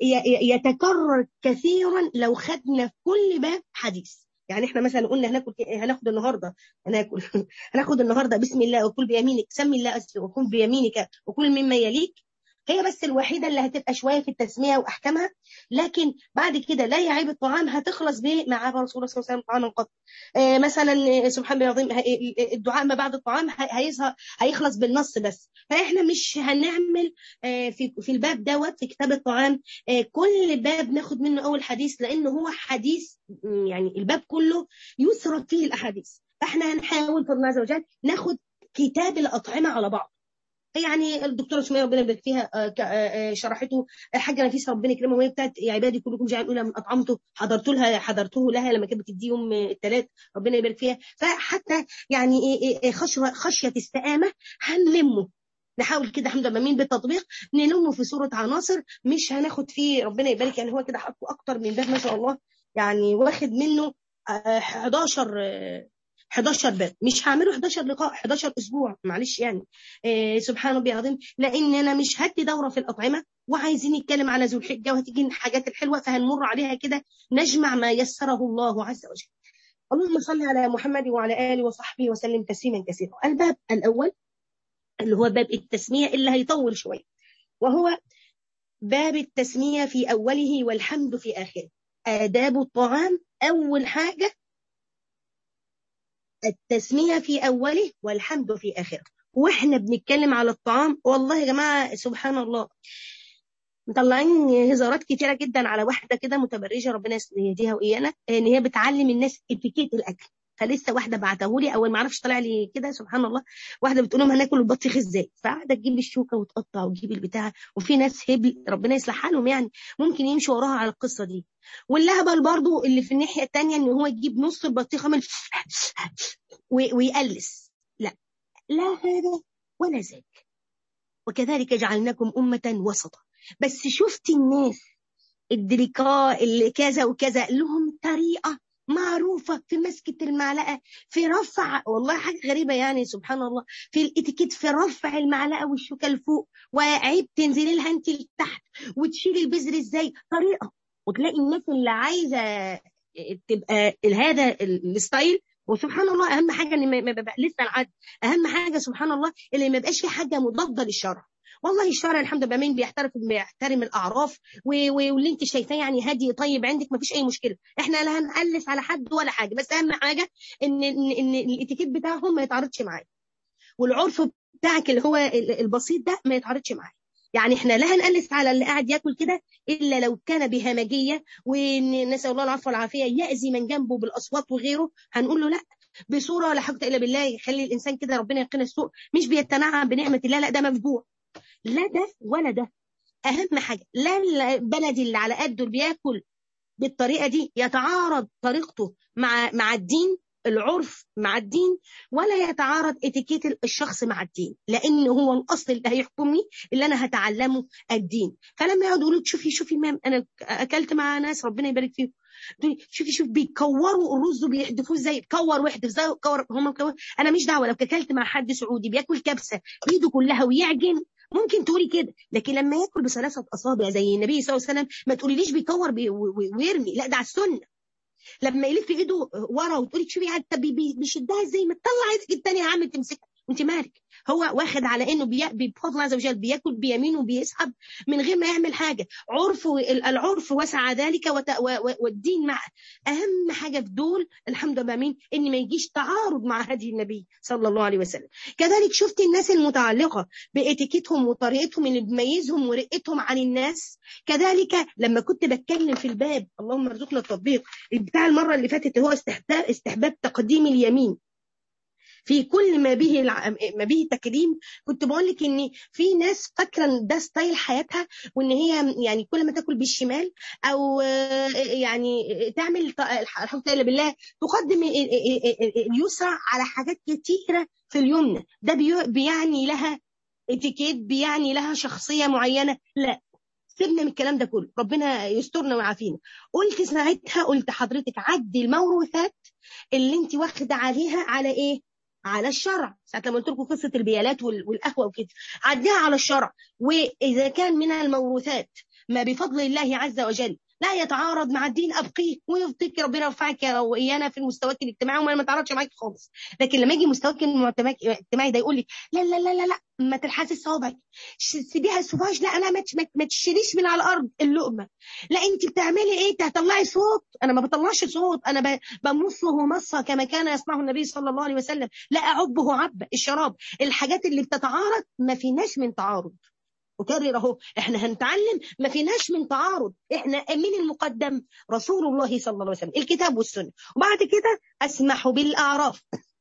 Speaker 1: يتكرر كثيرا لو خدنا في كل باب حديث يعني احنا مثلا قلنا هناكل هناخد النهارده هناكل هناخد النهارده بسم الله وكل بيمينك سمي الله اسفل وكل بيمينك وكل مما يليك هي بس الوحيده اللي هتبقى شويه في التسميه واحكامها لكن بعد كده لا يعيب الطعام هتخلص به مع رسول الله صلى الله عليه وسلم طعاما قط آه مثلا سبحان الله العظيم الدعاء ما بعد الطعام هيظهر هيخلص بالنص بس فاحنا مش هنعمل آه في في الباب دوت في كتاب الطعام آه كل باب ناخد منه اول حديث لانه هو حديث يعني الباب كله يسرد فيه الاحاديث فاحنا هنحاول فضل الله عز وجل ناخد كتاب الاطعمه على بعض يعني الدكتوره سميه ربنا يبارك فيها شرحته الحاجه نفيسه ربنا يكرمها وهي بتاعت يا عبادي كلكم جاعل اولى من اطعمته حضرت لها حضرته لها لما كانت بتديهم الثلاث ربنا يبارك فيها فحتى يعني خشيه خشيه استقامه هنلمه نحاول كده الحمد لله مين بالتطبيق نلمه في صوره عناصر مش هناخد فيه ربنا يبارك يعني هو كده حطه اكتر من ده ما شاء الله يعني واخد منه 11 11 باب مش هعمله 11 لقاء 11 اسبوع معلش يعني إيه سبحان ربي العظيم لان انا مش هدي دوره في الاطعمه وعايزين نتكلم على ذو الحجه وهتيجي الحاجات الحلوه فهنمر عليها كده نجمع ما يسره الله عز وجل اللهم صل على محمد وعلى اله وصحبه وسلم تسليما كثيرا الباب الاول اللي هو باب التسميه اللي هيطول شويه وهو باب التسميه في اوله والحمد في اخره آداب الطعام أول حاجة التسمية في أوله والحمد في آخره وإحنا بنتكلم على الطعام والله يا جماعة سبحان الله مطلعين هزارات كتيرة جدا على واحدة كده متبرجة ربنا يهديها وإيانا إن هي بتعلم الناس اتيكيت الأكل فلسه واحده بعته لي اول ما اعرفش طلع لي كده سبحان الله واحده بتقول لهم هناكل البطيخ ازاي فقاعده تجيب الشوكه وتقطع وتجيب البتاع وفي ناس هبل ربنا يصلح حالهم يعني ممكن يمشوا وراها على القصه دي واللهبل برضو اللي في الناحيه الثانيه ان هو يجيب نص البطيخه من ويقلس لا لا هذا ولا ذاك وكذلك جعلناكم امه وسطا بس شفت الناس الدريكا اللي كذا وكذا لهم طريقه معروفة في مسكة المعلقة في رفع والله حاجة غريبة يعني سبحان الله في الاتيكيت في رفع المعلقة والشوكة لفوق وعيب تنزلي لها انت لتحت وتشيلي البذر ازاي طريقة وتلاقي الناس اللي عايزة تبقى هذا الستايل وسبحان الله اهم حاجه ان ما بقى لسه العد اهم حاجه سبحان الله اللي ما يبقاش في حاجه مضاده للشرع والله الشرع الحمد لله مين بيحترم بيحترم الاعراف واللي انت شايفاه يعني هادي طيب عندك ما فيش اي مشكله احنا لا هنقلس على حد ولا حاجه بس اهم حاجه ان ان, إن الاتيكيت بتاعهم ما يتعارضش معايا والعرف بتاعك اللي هو البسيط ده ما يتعارضش معايا يعني احنا لا هنقلس على اللي قاعد ياكل كده الا لو كان بهمجيه وان نسال الله العفو والعافيه ياذي من جنبه بالاصوات وغيره هنقول له لا بصوره ولا حاجه الا بالله يخلي الانسان كده ربنا يقينا السوء مش بيتنعم بنعمه الله لا ده مفجوع لا ده ولا ده اهم حاجه لا البلدي اللي على قده بياكل بالطريقه دي يتعارض طريقته مع مع الدين العرف مع الدين ولا يتعارض اتيكيت الشخص مع الدين لان هو الاصل اللي هيحكمني اللي انا هتعلمه الدين فلما يقعدوا يقولوا شوفي شوفي مام انا اكلت مع ناس ربنا يبارك فيهم شوفي شوفي بيكوروا الرز وبيحدفوه ازاي كور واحدف زي كور هم مكور انا مش دعوه لو اكلت مع حد سعودي بياكل كبسه ايده كلها ويعجن ممكن تقولي كده لكن لما ياكل بثلاثه اصابع زي النبي صلى الله عليه وسلم ما تقوليليش بيكور بي ويرمي لا ده على السنه لما يلف ايده ورا وتقولي شوفي حتى بيشدها ازاي ما تطلع ايدك الثانيه يا عم تمسكها وانت مالك هو واخد على انه بفضل الله عز وجل بياكل بيمينه وبيسحب من غير ما يعمل حاجه عرف العرف وسع ذلك والدين معه اهم حاجه في دول الحمد لله مين ان ما يجيش تعارض مع هدي النبي صلى الله عليه وسلم كذلك شفت الناس المتعلقه باتيكيتهم وطريقتهم اللي بتميزهم ورقتهم عن الناس كذلك لما كنت بتكلم في الباب اللهم ارزقنا التطبيق بتاع المره اللي فاتت هو استحباب استحباب تقديم اليمين في كل ما به الع... ما به تكريم كنت بقول لك ان في ناس فاكره ان ده ستايل حياتها وان هي يعني كل ما تاكل بالشمال او يعني تعمل الحمد لله بالله تقدم اليسرى على حاجات كتيره في اليمنى ده بيعني لها اتيكيت بيعني لها شخصيه معينه لا سيبنا من الكلام ده كله ربنا يسترنا ويعافينا قلت ساعتها قلت حضرتك عدي الموروثات اللي انت واخده عليها على ايه على الشرع ساعه لما قلت لكم قصه البيالات والقهوه وكده عديها على الشرع واذا كان من الموروثات ما بفضل الله عز وجل لا يتعارض مع الدين ابقيه ويرضيك ربنا يرفعك وايانا في المستوى الاجتماعي وما ما تعرضش معاك خالص لكن لما يجي مستواك الاجتماعي ده يقول لك لا لا لا لا لا ما تلحسي صوابعك سيبيها السفاش لا انا ما ما تشيليش من على الارض اللقمه لا انت بتعملي ايه هتطلعي صوت انا ما بطلعش صوت انا بمصه مصه كما كان يصنعه النبي صلى الله عليه وسلم لا اعبه عب الشراب الحاجات اللي بتتعارض ما فيناش من تعارض أكرر أهو إحنا هنتعلم ما فيناش من تعارض إحنا مين المقدم رسول الله صلى الله عليه وسلم الكتاب والسنة وبعد كده أسمح بالأعراف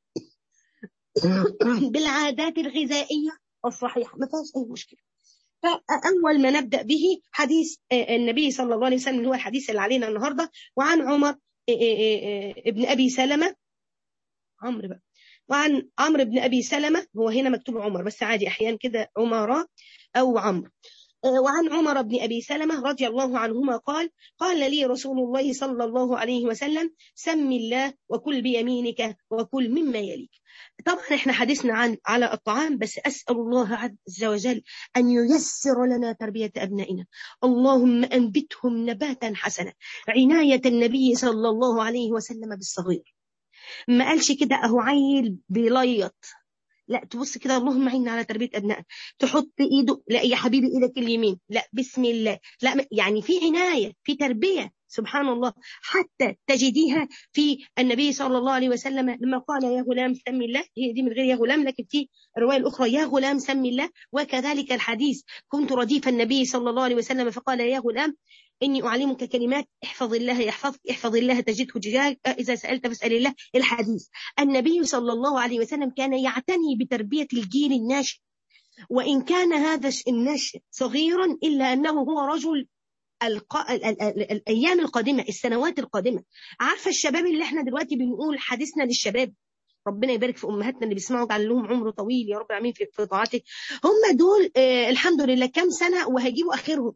Speaker 1: بالعادات الغذائية الصحيحة ما فيهاش أي مشكلة فأول ما نبدأ به حديث النبي صلى الله عليه وسلم اللي هو الحديث اللي علينا النهاردة وعن عمر ابن أبي سلمة عمرو بقى وعن عمرو بن أبي سلمة هو هنا مكتوب عمر بس عادي أحيانا كده عمراء أو عمرو وعن عمر بن أبي سلمة رضي الله عنهما قال قال لي رسول الله صلى الله عليه وسلم سم الله وكل بيمينك وكل مما يليك طبعا احنا حديثنا عن على الطعام بس أسأل الله عز وجل أن ييسر لنا تربية أبنائنا اللهم أنبتهم نباتا حسنا عناية النبي صلى الله عليه وسلم بالصغير ما قالش كده أهو عيل بيليط لا تبص كده اللهم عيننا على تربيه ابنائك تحط ايده لا يا حبيبي ايدك اليمين لا بسم الله لا يعني في عنايه في تربيه سبحان الله حتى تجديها في النبي صلى الله عليه وسلم لما قال يا غلام سم الله هي دي من غير يا غلام لكن في الروايه الاخرى يا غلام سم الله وكذلك الحديث كنت رديف النبي صلى الله عليه وسلم فقال يا غلام إني أعلمك كلمات احفظ الله يحفظك احفظ الله تجده تجاهك إذا سألت فاسأل الله الحديث النبي صلى الله عليه وسلم كان يعتني بتربية الجيل الناشئ وإن كان هذا الناشئ صغيرا إلا أنه هو رجل الق... ال... ال... ال... الأيام القادمة السنوات القادمة عارفة الشباب اللي احنا دلوقتي بنقول حديثنا للشباب ربنا يبارك في امهاتنا اللي بيسمعوا ويجعل لهم عمر طويل يا رب العالمين في, في طاعته هم دول آه الحمد لله كام سنه وهيجيبوا اخرهم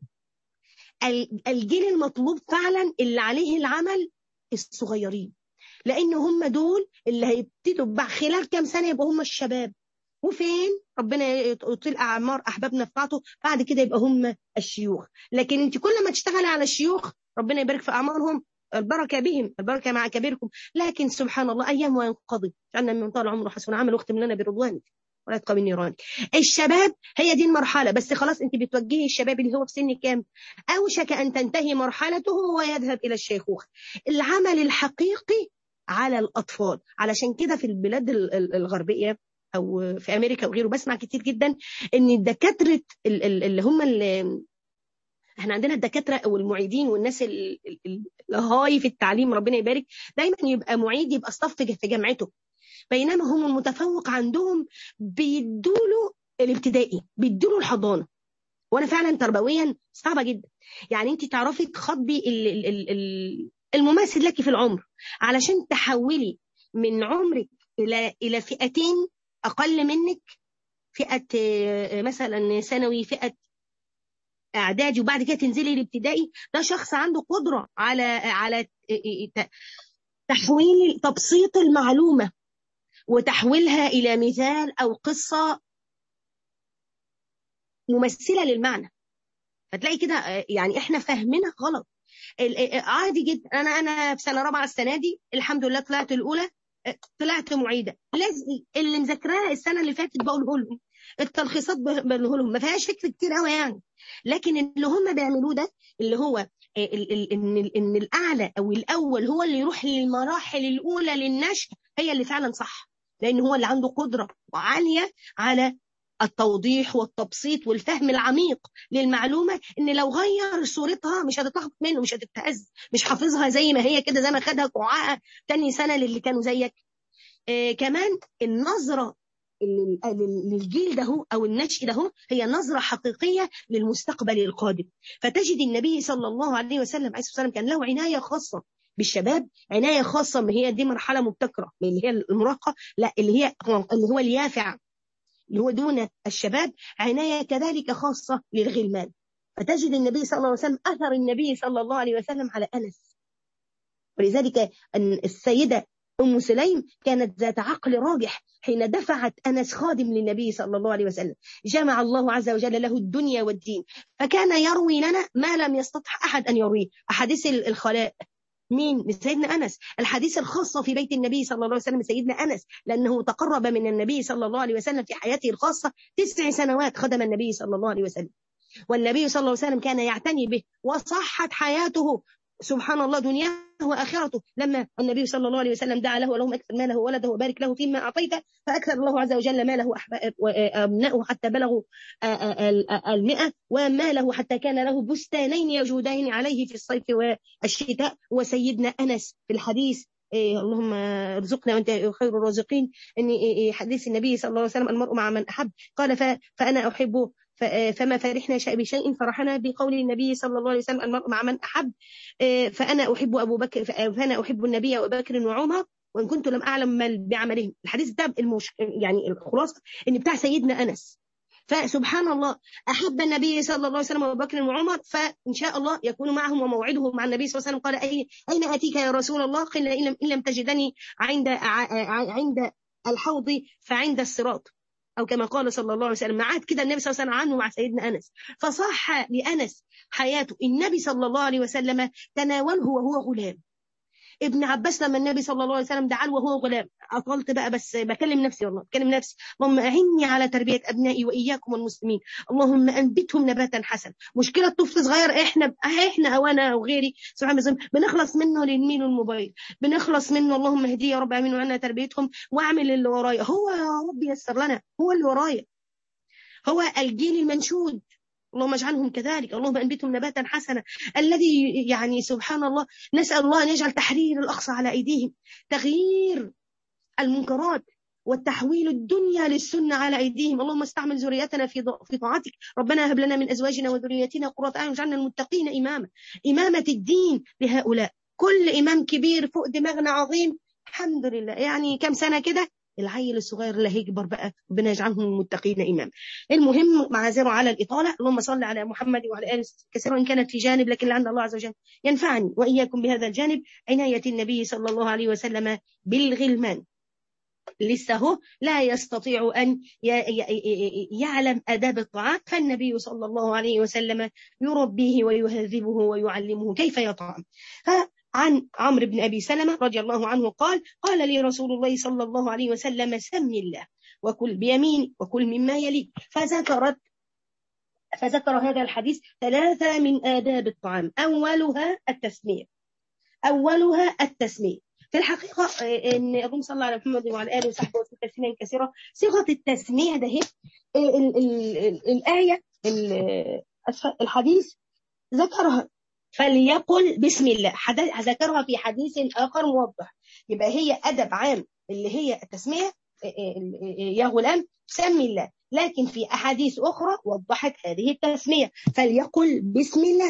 Speaker 1: الجيل المطلوب فعلا اللي عليه العمل الصغيرين لان هم دول اللي هيبتدوا خلال كام سنه يبقوا هم الشباب وفين ربنا يطيل اعمار احبابنا في طاعته بعد كده يبقى هم الشيوخ لكن انت كل ما تشتغلي على الشيوخ ربنا يبارك في اعمارهم البركة بهم البركة مع كبيركم لكن سبحان الله أيام وينقضي جعلنا من طال عمره حسن عمل واختم لنا برضوانك ولا يتقى من نيرانك الشباب هي دي المرحلة بس خلاص انت بتوجهي الشباب اللي هو في سن كام أوشك أن تنتهي مرحلته ويذهب إلى الشيخوخة العمل الحقيقي على الأطفال علشان كده في البلاد الغربية او في امريكا وغيره بسمع كتير جدا ان الدكاتره اللي هم اللي احنا عندنا الدكاتره او المعيدين والناس الهاي في التعليم ربنا يبارك دايما يبقى معيد يبقى صف في جامعته بينما هم المتفوق عندهم بيدوا له الابتدائي بيدوا له الحضانه وانا فعلا تربويا صعبه جدا يعني انت تعرفي تخاطبي المماثل لك في العمر علشان تحولي من عمرك الى الى فئتين اقل منك فئه مثلا ثانوي فئه اعدادي وبعد كده تنزلي الابتدائي ده شخص عنده قدره على على تحويل تبسيط المعلومه وتحويلها الى مثال او قصه ممثله للمعنى فتلاقي كده يعني احنا فاهمينها غلط عادي جدا انا انا في سنه رابعه السنه دي الحمد لله طلعت الاولى طلعت معيده لازم اللي مذاكراها السنه اللي فاتت بقوله لهم التلخيصات بقوله لهم ما فيهاش فكر كتير قوي يعني لكن اللي هم بيعملوه ده اللي هو ان ان الاعلى او الاول هو اللي يروح للمراحل الاولى للنشء هي اللي فعلا صح لان هو اللي عنده قدره عاليه على التوضيح والتبسيط والفهم العميق للمعلومه ان لو غير صورتها مش هتتلخبط منه مش هتتهز مش حافظها زي ما هي كده زي ما خدها كوعاء تاني سنه للي كانوا زيك آه كمان النظرة للجيل ده أو النشء ده هي نظرة حقيقية للمستقبل القادم فتجد النبي صلى الله عليه وسلم عليه الصلاة والسلام كان له عناية خاصة بالشباب عناية خاصة ما هي دي مرحلة مبتكرة اللي هي المراهقة لا اللي هي اللي هو اليافع اللي هو دون الشباب عناية كذلك خاصة للغلمان فتجد النبي صلى الله عليه وسلم أثر النبي صلى الله عليه وسلم على أنس ولذلك أن السيدة أم سليم كانت ذات عقل راجح حين دفعت أنس خادم للنبي صلى الله عليه وسلم جمع الله عز وجل له الدنيا والدين فكان يروي لنا ما لم يستطع أحد أن يرويه أحاديث الخلاء مين؟ سيدنا أنس الحديث الخاصة في بيت النبي صلى الله عليه وسلم سيدنا أنس لأنه تقرب من النبي صلى الله عليه وسلم في حياته الخاصة تسع سنوات خدم النبي صلى الله عليه وسلم والنبي صلى الله عليه وسلم كان يعتني به وصحت حياته سبحان الله دنياه واخرته لما النبي صلى الله عليه وسلم دعا له اللهم اكثر ماله وولده وبارك له فيما اعطيته فاكثر الله عز وجل ماله وابنائه حتى بلغوا المئة وماله حتى كان له بستانين يجودين عليه في الصيف والشتاء وسيدنا انس في الحديث إيه اللهم ارزقنا وانت خير الرازقين ان حديث النبي صلى الله عليه وسلم المرء مع من احب قال فانا احب فما فرحنا بشيء فرحنا بقول النبي صلى الله عليه وسلم المرء مع من أحب فأنا أحب أبو بكر فأنا أحب النبي وأبو بكر وعمر وإن كنت لم أعلم ما بعملهم الحديث ده المش... يعني الخلاصة إن بتاع سيدنا أنس فسبحان الله أحب النبي صلى الله عليه وسلم أبو بكر وعمر فإن شاء الله يكون معهم وموعده مع النبي صلى الله عليه وسلم قال أي أين أتيك يا رسول الله قيل إن لم, إن لم تجدني عند عند الحوض فعند الصراط أو كما قال صلى الله عليه وسلم معاد كده النبي صلى الله عليه وسلم عنه مع سيدنا أنس فصح لأنس حياته النبي صلى الله عليه وسلم تناوله وهو غلام ابن عباس لما النبي صلى الله عليه وسلم دعاه وهو غلام اطلت بقى بس بكلم نفسي والله بكلم نفسي اللهم اعني على تربيه ابنائي واياكم المسلمين اللهم انبتهم نباتا حسنا مشكله طفل صغير احنا احنا او انا او غيري سبحان الله بنخلص منه للميل الموبايل بنخلص منه اللهم اهديه يا رب امين وعنا تربيتهم واعمل اللي ورايا هو يا رب يسر لنا هو اللي ورايا هو الجيل المنشود اللهم اجعلهم كذلك اللهم انبتهم نباتا حسنا الذي يعني سبحان الله نسال الله ان يجعل تحرير الاقصى على ايديهم تغيير المنكرات والتحويل الدنيا للسنة على أيديهم اللهم استعمل ذريتنا في في طاعتك ربنا هب لنا من أزواجنا وذريتنا قرة أعين واجعلنا المتقين إماما إمامة الدين لهؤلاء كل إمام كبير فوق دماغنا عظيم الحمد لله يعني كم سنة كده العيل الصغير اللي هيكبر بقى ربنا يجعلهم المتقين امام المهم معاذره على الاطاله اللهم صل على محمد وعلى اله كثيرا ان كانت في جانب لكن لعل الله عز وجل ينفعني واياكم بهذا الجانب عنايه النبي صلى الله عليه وسلم بالغلمان لسه هو لا يستطيع أن يعلم أداب الطعام فالنبي صلى الله عليه وسلم يربيه ويهذبه ويعلمه كيف يطعم عن عمرو بن أبي سلمة رضي الله عنه قال قال لي رسول الله صلى الله عليه وسلم سم الله وكل بيمين وكل مما يليك فذكرت فذكر هذا الحديث ثلاثة من آداب الطعام أولها التسمية أولها التسمية في الحقيقة إن اللهم صل على محمد وعلى آله وصحبه وسلم تسليما كثيرا صيغة التسمية ده هي الآية الحديث ذكرها فليقل بسم الله ذكرها في حديث آخر موضح يبقى هي أدب عام اللي هي التسمية يا غلام سمي الله لكن في أحاديث أخرى وضحت هذه التسمية فليقل بسم الله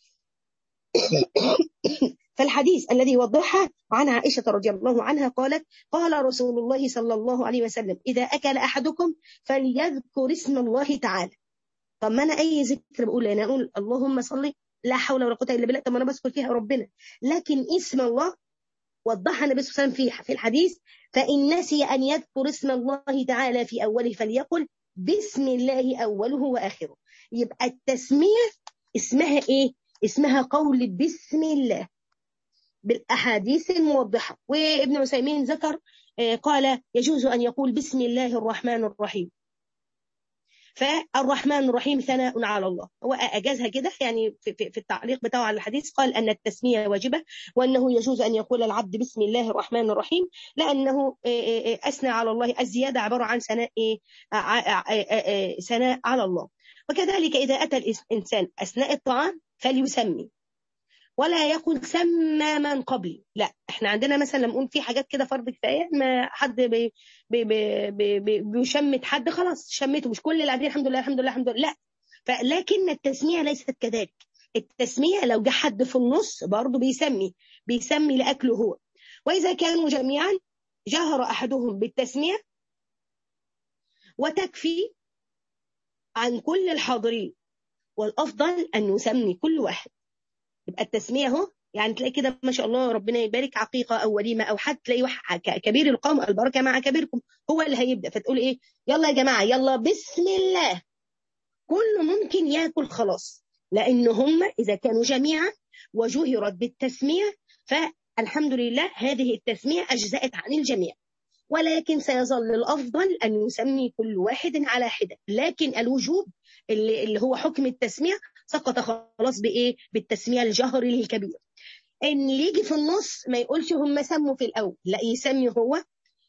Speaker 1: فالحديث الذي يوضحها عن عائشة رضي الله عنها قالت قال رسول الله صلى الله عليه وسلم إذا أكل أحدكم فليذكر اسم الله تعالى طب ما أنا أي ذكر بقول أنا أقول اللهم صل لا حول ولا قوة إلا بالله طب ما أنا بذكر فيها ربنا لكن اسم الله وضحها النبي صلى الله عليه وسلم في الحديث فإن نسي أن يذكر اسم الله تعالى في أوله فليقل بسم الله أوله وآخره يبقى التسمية اسمها إيه؟ اسمها قول بسم الله بالأحاديث الموضحة وابن عثيمين ذكر قال يجوز أن يقول بسم الله الرحمن الرحيم فالرحمن الرحيم ثناء على الله هو أجازها كده يعني في, في التعليق بتاعه على الحديث قال أن التسمية واجبة وأنه يجوز أن يقول العبد بسم الله الرحمن الرحيم لأنه أثنى على الله الزيادة عبارة عن ثناء ثناء على الله وكذلك إذا أتى الإنسان أثناء الطعام فليسمي ولا يقول سمى من قبلي لا احنا عندنا مثلا لما نقول في حاجات كده فرض كفايه ما حد بي بي بي بي بي بيشمت حد خلاص شمته مش كل اللي قاعدين الحمد لله الحمد لله الحمد لله لا فلكن التسميه ليست كذلك التسميه لو جه حد في النص برضه بيسمي بيسمي لاكله هو واذا كانوا جميعا جهر احدهم بالتسميه وتكفي عن كل الحاضرين والافضل ان نسمي كل واحد يبقى التسميه اهو يعني تلاقي كده ما شاء الله ربنا يبارك عقيقه او وليمه او حد تلاقي واحد كبير القوم البركه مع كبيركم هو اللي هيبدا فتقول ايه يلا يا جماعه يلا بسم الله كله ممكن ياكل خلاص لان هم اذا كانوا جميعا وجهرت بالتسميه فالحمد لله هذه التسميه اجزات عن الجميع ولكن سيظل الافضل ان يسمي كل واحد على حده لكن الوجوب اللي, اللي هو حكم التسميه سقط خلاص بايه بالتسميه الجهري للكبير ان اللي يجي في النص ما يقولش هم سموا في الاول لا يسمي هو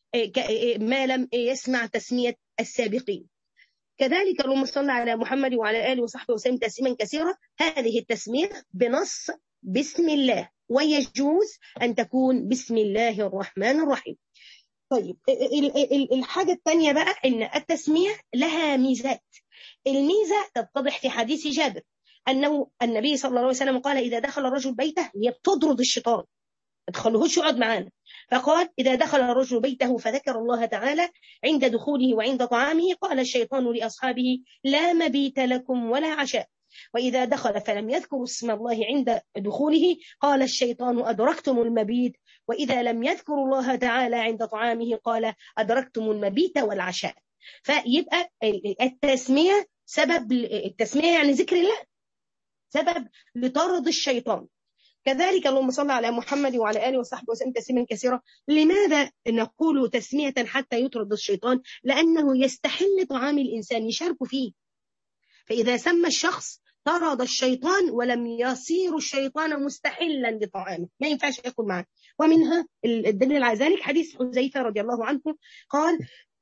Speaker 1: ما لم يسمع تسميه السابقين كذلك اللهم صل على محمد وعلى اله وصحبه وسلم تسليما كثيرا هذه التسميه بنص بسم الله ويجوز ان تكون بسم الله الرحمن الرحيم طيب الحاجه الثانيه بقى ان التسميه لها ميزات الميزه تتضح في حديث جابر انه النبي صلى الله عليه وسلم قال اذا دخل الرجل بيته هي بتطرد الشيطان ما تخلوهوش يقعد معانا فقال إذا دخل الرجل بيته فذكر الله تعالى عند دخوله وعند طعامه قال الشيطان لأصحابه لا مبيت لكم ولا عشاء وإذا دخل فلم يذكر اسم الله عند دخوله قال الشيطان أدركتم المبيت وإذا لم يذكروا الله تعالى عند طعامه قال أدركتم المبيت والعشاء فيبقى التسمية سبب التسمية يعني ذكر الله سبب لطرد الشيطان كذلك اللهم صل على محمد وعلى اله وصحبه وسلم تسليما كثيرا لماذا نقول تسميه حتى يطرد الشيطان لانه يستحل طعام الانسان يشارك فيه فاذا سمى الشخص طرد الشيطان ولم يصير الشيطان مستحلا لطعامه ما ينفعش ياكل معه ومنها الدليل على ذلك حديث حذيفه رضي الله عنه قال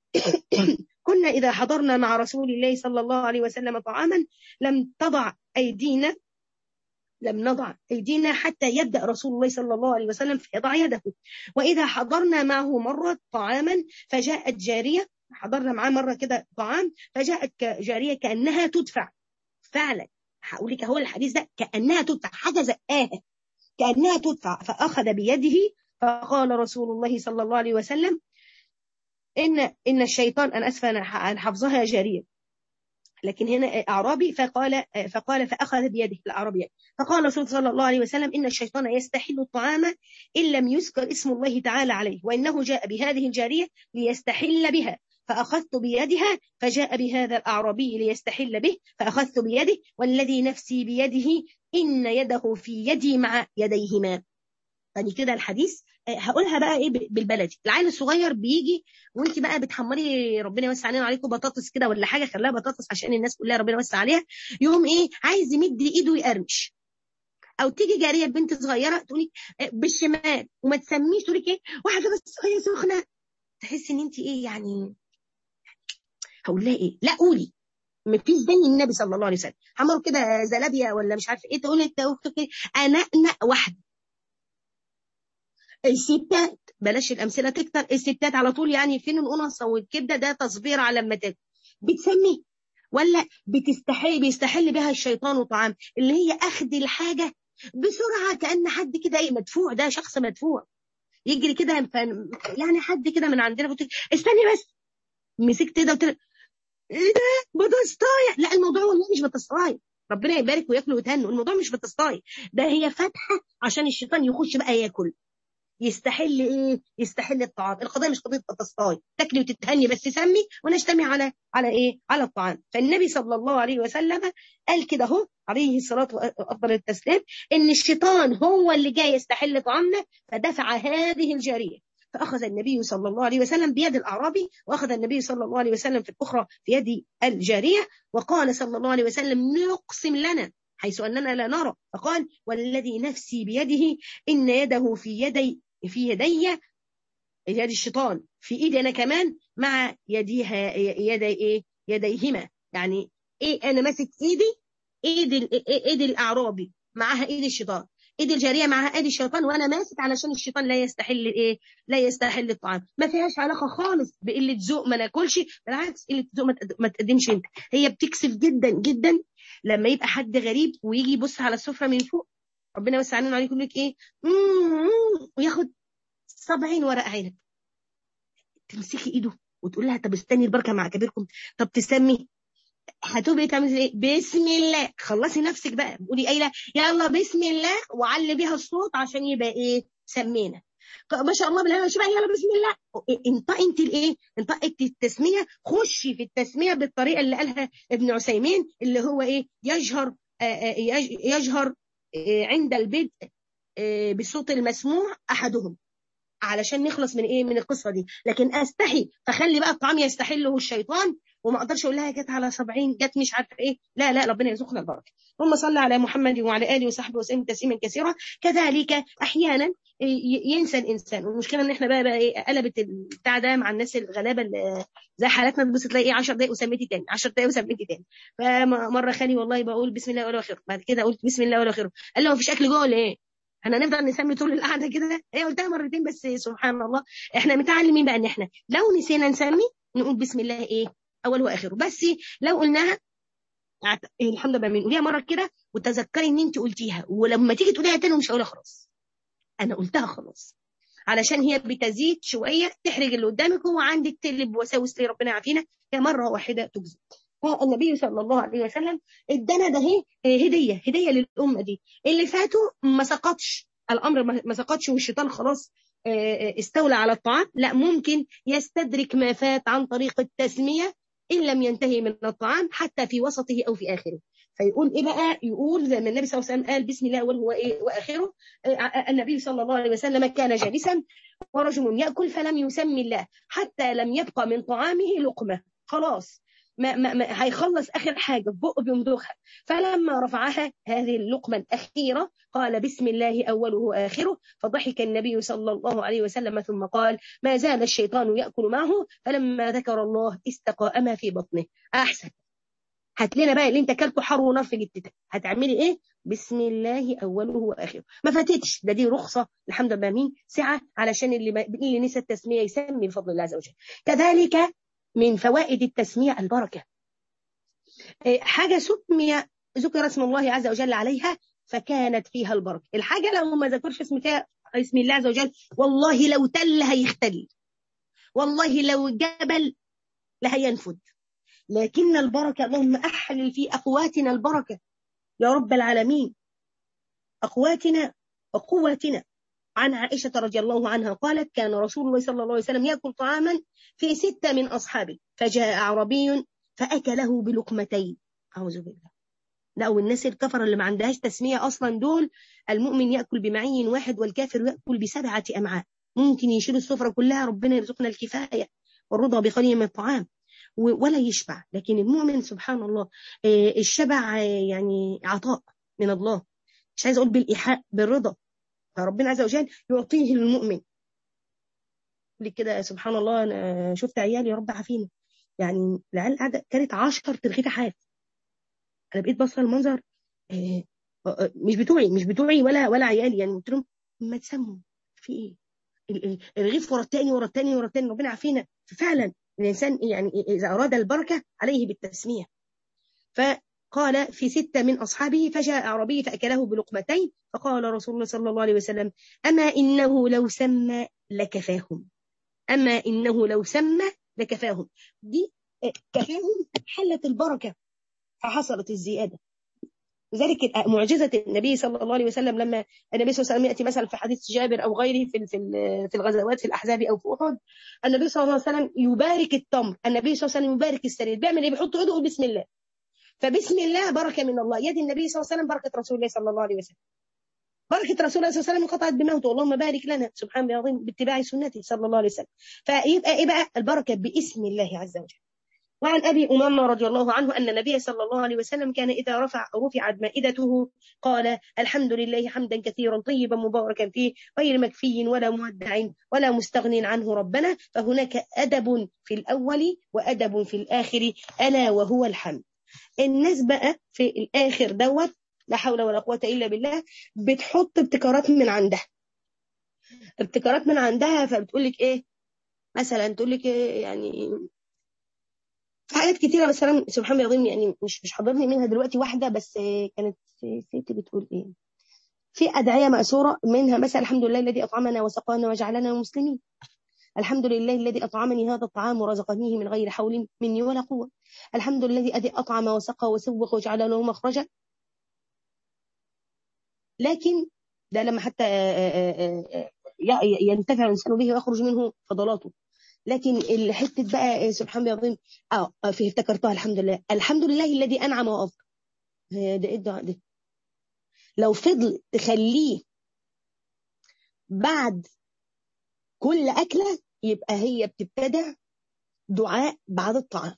Speaker 1: كنا اذا حضرنا مع رسول الله صلى الله عليه وسلم طعاما لم تضع ايدينا لم نضع أيدينا حتى يبدأ رسول الله صلى الله عليه وسلم فيضع يده وإذا حضرنا معه مرة طعاما فجاءت جارية حضرنا معاه مرة كده طعام فجاءت جارية كأنها تدفع فعلا هقول لك هو الحديث ده كأنها تدفع حاجة زقاها كأنها تدفع فأخذ بيده فقال رسول الله صلى الله عليه وسلم إن إن الشيطان أنا أسفة عن حفظها يا جارية لكن هنا أعرابي فقال فقال فأخذ بيده الأعرابي فقال رسول صلى الله عليه وسلم إن الشيطان يستحل الطعام إن لم يذكر اسم الله تعالى عليه وإنه جاء بهذه الجارية ليستحل بها فأخذت بيدها فجاء بهذا الأعرابي ليستحل به فأخذت بيده والذي نفسي بيده إن يده في يدي مع يديهما يعني كده الحديث هقولها بقى ايه بالبلدي العيل الصغير بيجي وانت بقى بتحمري ربنا يوسع علينا عليكم بطاطس كده ولا حاجه خليها بطاطس عشان الناس كلها ربنا يوسع عليها يقوم ايه عايز يمد ايده ويقرمش او تيجي جاريه بنت صغيره تقولي بالشمال وما تسميش تقولي ايه واحده بس هي سخنه تحس ان انت ايه يعني هقول لها ايه لا قولي مفيش زي النبي صلى الله عليه وسلم عملوا كده زلابيا ولا مش عارفه ايه تقول انت انقنق واحده الستات بلاش الامثله تكتر الستات على طول يعني فين القنص والكبده ده تصبير على لما تاكل بتسمي ولا بتستحل بيستحل بها الشيطان طعام اللي هي اخذ الحاجه بسرعه كان حد كده ايه مدفوع ده شخص مدفوع يجري كده يعني حد كده من عندنا قلت استني بس مسكت ده قلت ايه ده بتسطايع لا الموضوع والله مش بتسطايع ربنا يبارك وياكلوا ويتهنوا الموضوع مش بتسطايع ده هي فتحه عشان الشيطان يخش بقى ياكل يستحل ايه يستحل الطعام القضيه مش قضيه تسطاي تاكلي وتتهني بس سمي ونجتمع على على ايه على الطعام فالنبي صلى الله عليه وسلم قال كده اهو عليه الصلاه وافضل التسليم ان الشيطان هو اللي جاي يستحل طعامنا فدفع هذه الجاريه فأخذ النبي صلى الله عليه وسلم بيد الأعرابي وأخذ النبي صلى الله عليه وسلم في الأخرى في يد الجارية وقال صلى الله عليه وسلم نقسم لنا حيث أننا لا نرى فقال والذي نفسي بيده إن يده في يدي في يدي يد الشيطان في ايدي انا كمان مع يديها يدي ايه يديهما يعني ايه انا ماسك ايدي ايد ايد الاعرابي معاها ايد الشيطان ايد الجاريه معها ايد الشيطان وانا ماسك علشان الشيطان لا يستحل ايه لا يستحل الطعام ما فيهاش علاقه خالص بقله ذوق ما ناكلش بالعكس قله ذوق ما تقدمش انت هي بتكسف جدا جدا لما يبقى حد غريب ويجي يبص على السفره من فوق ربنا يوسع علينا عليكم يقول لك ايه وياخد 70 ورق عنب تمسكي ايده وتقول لها طب استني البركه مع كبيركم طب تسمي هتبقي تعملي ايه بسم الله خلصي نفسك بقى قولي قايله يلا بسم الله وعلي بيها الصوت عشان يبقى ايه سمينا ما شاء الله بالله شبه يلا بسم الله انطقي انت الايه انطقي التسميه خشي في التسميه بالطريقه اللي قالها ابن عثيمين اللي هو ايه يجهر يجهر عند البدء بالصوت المسموع احدهم علشان نخلص من ايه من القصه دي لكن استحي فخلي بقى الطعام يستحله الشيطان وما اقدرش اقول لها جت على 70 جت مش عارفه ايه لا لا ربنا يرزقنا البركه اللهم صل على محمد وعلى اله وصحبه وسلم تسليما كثيرا كذلك احيانا ينسى الانسان والمشكله ان احنا بقى, بقى ايه قلبت البتاع ده مع الناس الغلابه اللي زي حالاتنا تبص تلاقي ايه 10 دقائق وسميتي تاني 10 دقائق وسميتي تاني فمره خالي والله بقول بسم الله ولا اخره بعد كده قلت بسم الله ولا اخره قال له ما فيش اكل جوه ولا ايه احنا نفضل نسمي طول القعده كده هي قلتها مرتين بس سبحان الله احنا متعلمين بقى ان احنا لو نسينا نسمي نقول بسم الله ايه اول واخره بس لو قلناها الحمد لله بنقوليها مره كده وتذكري ان انت قلتيها ولما تيجي تقوليها تاني مش هقولها خلاص انا قلتها خلاص علشان هي بتزيد شويه تحرج اللي قدامك هو عندك تقلب وساوس ليه ربنا يعافينا هي مره واحده تجزي النبي صلى الله عليه وسلم ادانا ده هي هديه هديه للامه دي اللي فاتوا ما سقطش الامر ما سقطش والشيطان خلاص استولى على الطعام لا ممكن يستدرك ما فات عن طريق التسميه ان لم ينتهي من الطعام حتى في وسطه او في اخره فيقول ايه بقى يقول زي ما النبي صلى الله عليه وسلم قال بسم الله اول هو ايه واخره النبي صلى الله عليه وسلم كان جالسا ورجل ياكل فلم يسمي الله حتى لم يبقى من طعامه لقمه خلاص ما, ما, ما هيخلص اخر حاجه في بقه بيمضغها فلما رفعها هذه اللقمه الاخيره قال بسم الله اوله واخره فضحك النبي صلى الله عليه وسلم ثم قال ما زال الشيطان ياكل معه فلما ذكر الله استقام في بطنه احسن هات لنا بقى اللي انت اكلته حر ونار في جتتك هتعملي ايه بسم الله اوله واخره ما فاتتش ده دي رخصه الحمد لله مين سعه علشان اللي ما... اللي نسى التسميه يسمي بفضل الله عز وجل كذلك من فوائد التسميه البركه حاجه سمي ذكر اسم الله عز وجل عليها فكانت فيها البركه الحاجه لو ما ذكرش اسم فيها اسم الله عز وجل والله لو تل هيختل والله لو جبل لهينفد لكن البركة اللهم أحلل في أقواتنا البركة يا رب العالمين أقواتنا وقوتنا عن عائشة رضي الله عنها قالت كان رسول الله صلى الله عليه وسلم يأكل طعاما في ستة من أصحابه فجاء أعربي فأكله بلقمتين أعوذ بالله لا والناس الكفر اللي ما عندهاش تسمية أصلا دول المؤمن يأكل بمعين واحد والكافر يأكل بسبعة أمعاء ممكن يشيل السفرة كلها ربنا يرزقنا الكفاية والرضا بقليل من الطعام ولا يشبع لكن المؤمن سبحان الله الشبع يعني عطاء من الله مش عايز اقول بالايحاء بالرضا فربنا عز وجل يعطيه للمؤمن لك كده سبحان الله انا شفت عيالي يا رب عافيني يعني العيال قاعده كانت 10 ترغيفه حاف انا بقيت بص المنظر مش بتوعي مش بتوعي ولا ولا عيالي يعني قلت لهم ما تسموا في ايه الرغيف ورا الثاني ورا الثاني ورا الثاني ربنا عافينا فعلا الإنسان يعني إذا أراد البركة عليه بالتسمية فقال في ستة من أصحابه فجاء أعرابي فأكله بلقمتين فقال رسول الله صلى الله عليه وسلم أما إنه لو سمى لكفاهم أما إنه لو سمى لكفاهم دي كفاهم حلت البركة فحصلت الزيادة لذلك معجزة النبي صلى الله عليه وسلم لما النبي صلى الله عليه وسلم يأتي مثلا في حديث جابر أو غيره في في في الغزوات في الأحزاب أو في أحد النبي صلى الله عليه وسلم يبارك التمر النبي صلى الله عليه وسلم يبارك السرير بيعمل إيه بيحط إيده يقول بسم الله فبسم الله بركة من الله يد النبي صلى الله عليه وسلم بركة رسول الله صلى الله عليه وسلم بركة رسول الله صلى الله عليه وسلم انقطعت بموته اللهم بارك لنا سبحان الله العظيم باتباع سنته صلى الله عليه وسلم فيبقى إيه بقى البركة باسم الله عز وجل وعن أبي أمامة رضي الله عنه أن النبي صلى الله عليه وسلم كان إذا رفع رفعت مائدته قال الحمد لله حمدا كثيرا طيبا مباركا فيه غير مكفي ولا مودع ولا مستغن عنه ربنا فهناك أدب في الأول وأدب في الآخر ألا وهو الحمد الناس بقى في الآخر دوت لا حول ولا قوه الا بالله بتحط ابتكارات من عندها ابتكارات من عندها فبتقول لك ايه مثلا تقول لك إيه يعني في حاجات كتيره مثلا سبحان الله العظيم يعني مش مش حاضرني منها دلوقتي واحده بس كانت ست بتقول ايه في ادعيه ماسوره منها مثلا الحمد لله الذي اطعمنا وسقانا وجعلنا مسلمين الحمد لله الذي أطعمني هذا الطعام ورزقنيه من غير حول مني ولا قوة الحمد لله الذي أطعم وسقى وسوق وجعل له مخرجا لكن ده لما حتى ينتفع الإنسان به ويخرج منه فضلاته لكن الحتة بقى سبحان الله العظيم اه في افتكرتها الحمد لله الحمد لله الذي أنعم وأفضل ده ايه الدعاء ده لو فضل تخليه بعد كل أكلة يبقى هي بتبتدع دعاء بعد الطعام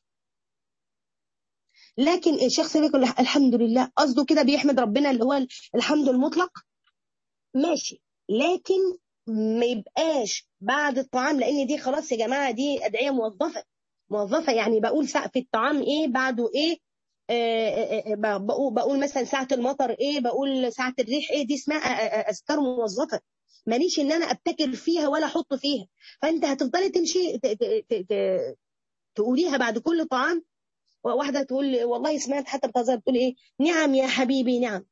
Speaker 1: لكن الشخص بيقول الحمد لله قصده كده بيحمد ربنا اللي هو الحمد المطلق ماشي لكن ما يبقاش بعد الطعام لان دي خلاص يا جماعه دي ادعيه موظفه موظفه يعني بقول سقف الطعام ايه بعده ايه آه آه بقول, بقول مثلا ساعه المطر ايه بقول ساعه الريح ايه دي اسمها اذكار موظفه ماليش ان انا ابتكر فيها ولا احط فيها فانت هتفضلي تمشي تقوليها بعد كل طعام واحده تقول والله سمعت حتى بتهزر بتقول ايه نعم يا حبيبي نعم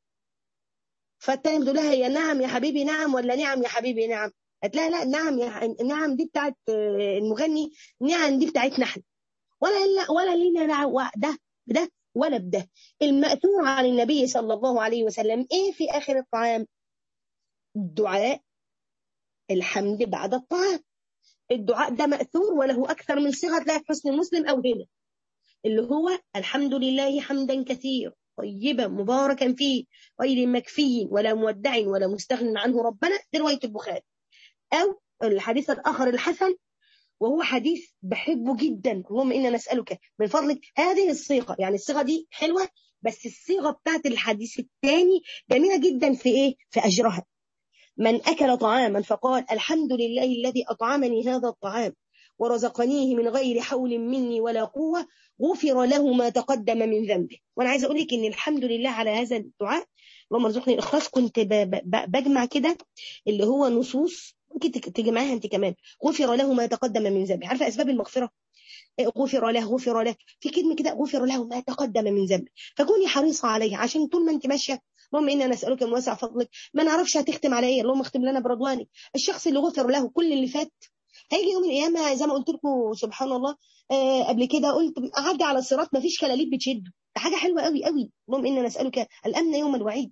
Speaker 1: فالتاني بتقول لها هي نعم يا حبيبي نعم ولا نعم يا حبيبي نعم قالت لها لا نعم يا نعم دي بتاعت المغني نعم دي بتاعتنا احنا ولا لا ولا لينا دعوه ده بده ولا بده المأثور عن النبي صلى الله عليه وسلم ايه في اخر الطعام الدعاء الحمد بعد الطعام الدعاء ده مأثور وله أكثر من صيغة لا في حسن المسلم أو هنا اللي هو الحمد لله حمدا كثيرا طيبا مباركا فيه غير مكفي ولا مودع ولا مستغن عنه ربنا دي رواية البخاري أو الحديث الآخر الحسن وهو حديث بحبه جدا اللهم إنا نسألك من فضلك هذه الصيغة يعني الصيغة دي حلوة بس الصيغة بتاعت الحديث الثاني جميلة جدا في إيه؟ في أجرها من أكل طعاما فقال الحمد لله الذي أطعمني هذا الطعام ورزقنيه من غير حول مني ولا قوة غفر له ما تقدم من ذنبه وأنا عايزة أقول لك إن الحمد لله على هذا الدعاء اللهم ارزقني الإخلاص كنت بجمع كده اللي هو نصوص ممكن تجمعها أنت كمان غفر له ما تقدم من ذنبه عارفة أسباب المغفرة غفر له غفر له في كلمة كده غفر له ما تقدم من ذنبه فكوني حريصة عليه عشان طول ما أنت ماشية اللهم إنا نسألك من واسع فضلك ما نعرفش هتختم على إيه اللهم اختم لنا برضوانك الشخص اللي غفر له كل اللي فات هيجي يوم القيامة زي ما قلت لكم سبحان الله آه قبل كده قلت أعدي على الصراط ما فيش كلاليب بتشده ده حاجة حلوة قوي قوي اللهم إنا نسألك الأمن يوم الوعيد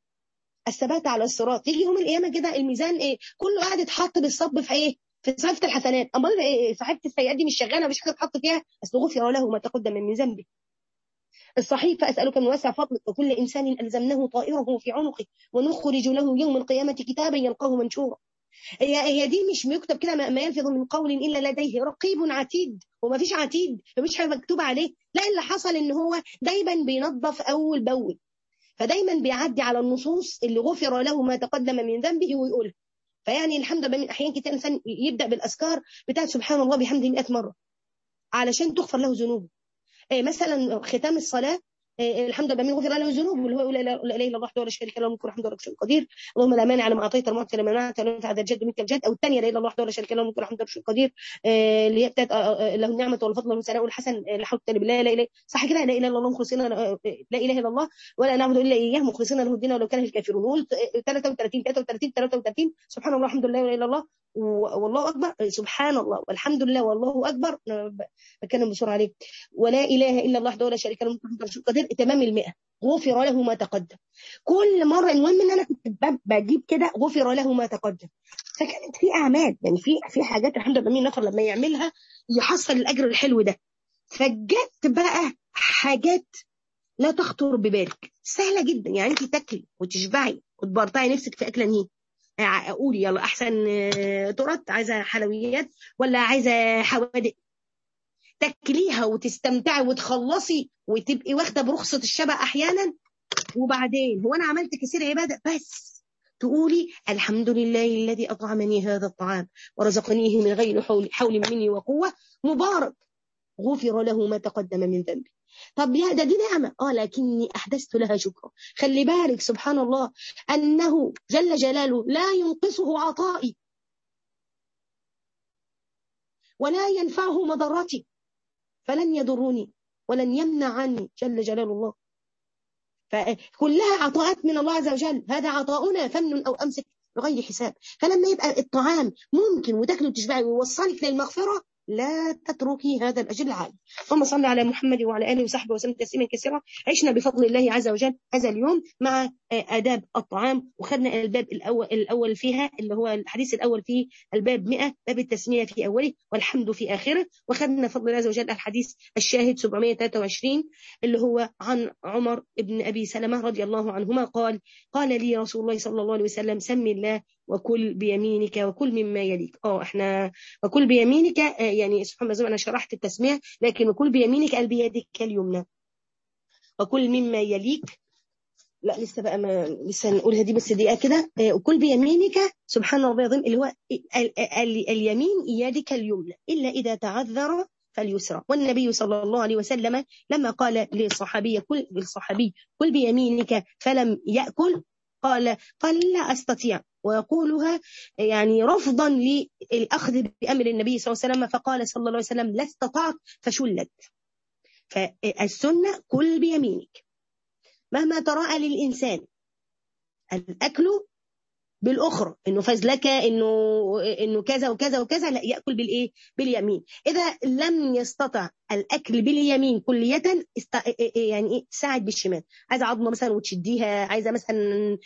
Speaker 1: الثبات على الصراط يجي يوم القيامة كده الميزان إيه كله قاعد يتحط بالصب في إيه في صحيفة الحسنات أمال إيه صحيفة السيئات دي مش شغالة مش حاجة تحط فيها أصل غفر له ما تقدم من ذنبه الصحيفة أسألك من واسع فضلك وكل إنسان ألزمناه طائره في عنقه ونخرج له يوم القيامة كتابا يلقاه منشورا هي هي دي مش بيكتب كده ما يلفظ من قول الا لديه رقيب عتيد وما فيش عتيد فمش حاجه مكتوبه عليه لا اللي حصل ان هو دايما بينظف اول باول فدايما بيعدي على النصوص اللي غفر له ما تقدم من ذنبه ويقولها فيعني الحمد لله من احيان كتير الانسان يبدا بالاذكار بتاعت سبحان الله بحمده 100 مره علشان تغفر له ذنوبه مثلا ختام الصلاه الحمد لله من غفر له الذنوب واللي هو لا اله الا الله وحده لا شريك له الملك والحمد لله شيء قدير اللهم لا مانع لما اعطيت المعطي لما منعت لا ينفع ذا الجد منك الجد او الثانيه لا اله الا الله وحده لا شريك له الملك والحمد لله شيء قدير اللي هي بتاعت له النعمه والفضل والثناء والحسن لا حول ولا بالله لا اله صح كده لا اله الا الله مخلصين لا اله الا الله ولا نعبد الا اياه مخلصين له الدين ولو كره الكافرون قلت 33 33 33 سبحان الله الحمد لله ولا اله الا الله والله اكبر سبحان الله والحمد لله والله اكبر بتكلم بسرعه عليك ولا اله الا الله وحده لا شريك له الملك قدير تمام المئة غفر له ما تقدم كل مره المهم ان انا كنت بجيب كده غفر له ما تقدم فكانت في اعمال يعني في في حاجات الحمد لله مين نفر لما يعملها يحصل الاجر الحلو ده فجت بقى حاجات لا تخطر ببالك سهله جدا يعني انت تاكلي وتشبعي وتبرطعي نفسك في اكله نيه قولي يلا احسن ترط عايزه حلويات ولا عايزه حوادق تاكليها وتستمتعي وتخلصي وتبقي واخده برخصه الشبع احيانا وبعدين هو انا عملت كثير عباده بس تقولي الحمد لله الذي اطعمني هذا الطعام ورزقنيه من غير حول, حول مني وقوه مبارك غفر له ما تقدم من ذنبه طب يا ده دي نعمة اه لكني أحدثت لها شكرا خلي بالك سبحان الله أنه جل جلاله لا ينقصه عطائي ولا ينفعه مضرتي فلن يضرني ولن يمنع عني جل جلال الله فكلها عطاءات من الله عز وجل هذا عطاؤنا فمن أو أمسك بغير حساب فلما يبقى الطعام ممكن وتاكله وتشبعي ويوصلك للمغفرة لا تتركي هذا الأجر العالي اللهم صل على محمد وعلى آله وصحبه وسلم تسليما كثيرا عشنا بفضل الله عز وجل هذا اليوم مع آداب الطعام وخدنا الباب الأول, الأول فيها اللي هو الحديث الأول فيه الباب 100 باب التسمية في أوله والحمد في آخره وخدنا فضل الله عز وجل الحديث الشاهد 723 اللي هو عن عمر بن أبي سلمة رضي الله عنهما قال قال لي رسول الله صلى الله عليه وسلم سمي الله وكل بيمينك وكل مما يليك اه احنا وكل بيمينك يعني سبحان الله انا شرحت التسميه لكن وكل بيمينك قال بيدك اليمنى وكل مما يليك لا لسه بقى ما لسه نقولها دي بس دقيقه كده وكل بيمينك سبحان الله العظيم اللي هو ال ال اليمين يدك اليمنى الا اذا تعذر فاليسرى والنبي صلى الله عليه وسلم لما قال للصحابي كل للصحابي كل بيمينك فلم ياكل قال قال لا استطيع ويقولها يعني رفضا للأخذ بأمر النبي صلى الله عليه وسلم فقال صلى الله عليه وسلم لا استطعت فشلت فالسنة كل بيمينك مهما تراءى للإنسان الأكل بالاخرى انه فزلكه انه انه كذا وكذا وكذا لا ياكل بالايه باليمين اذا لم يستطع الاكل باليمين كليه است... يعني ايه ساعد بالشمال عايزه عظمه مثلا وتشديها عايزه مثلا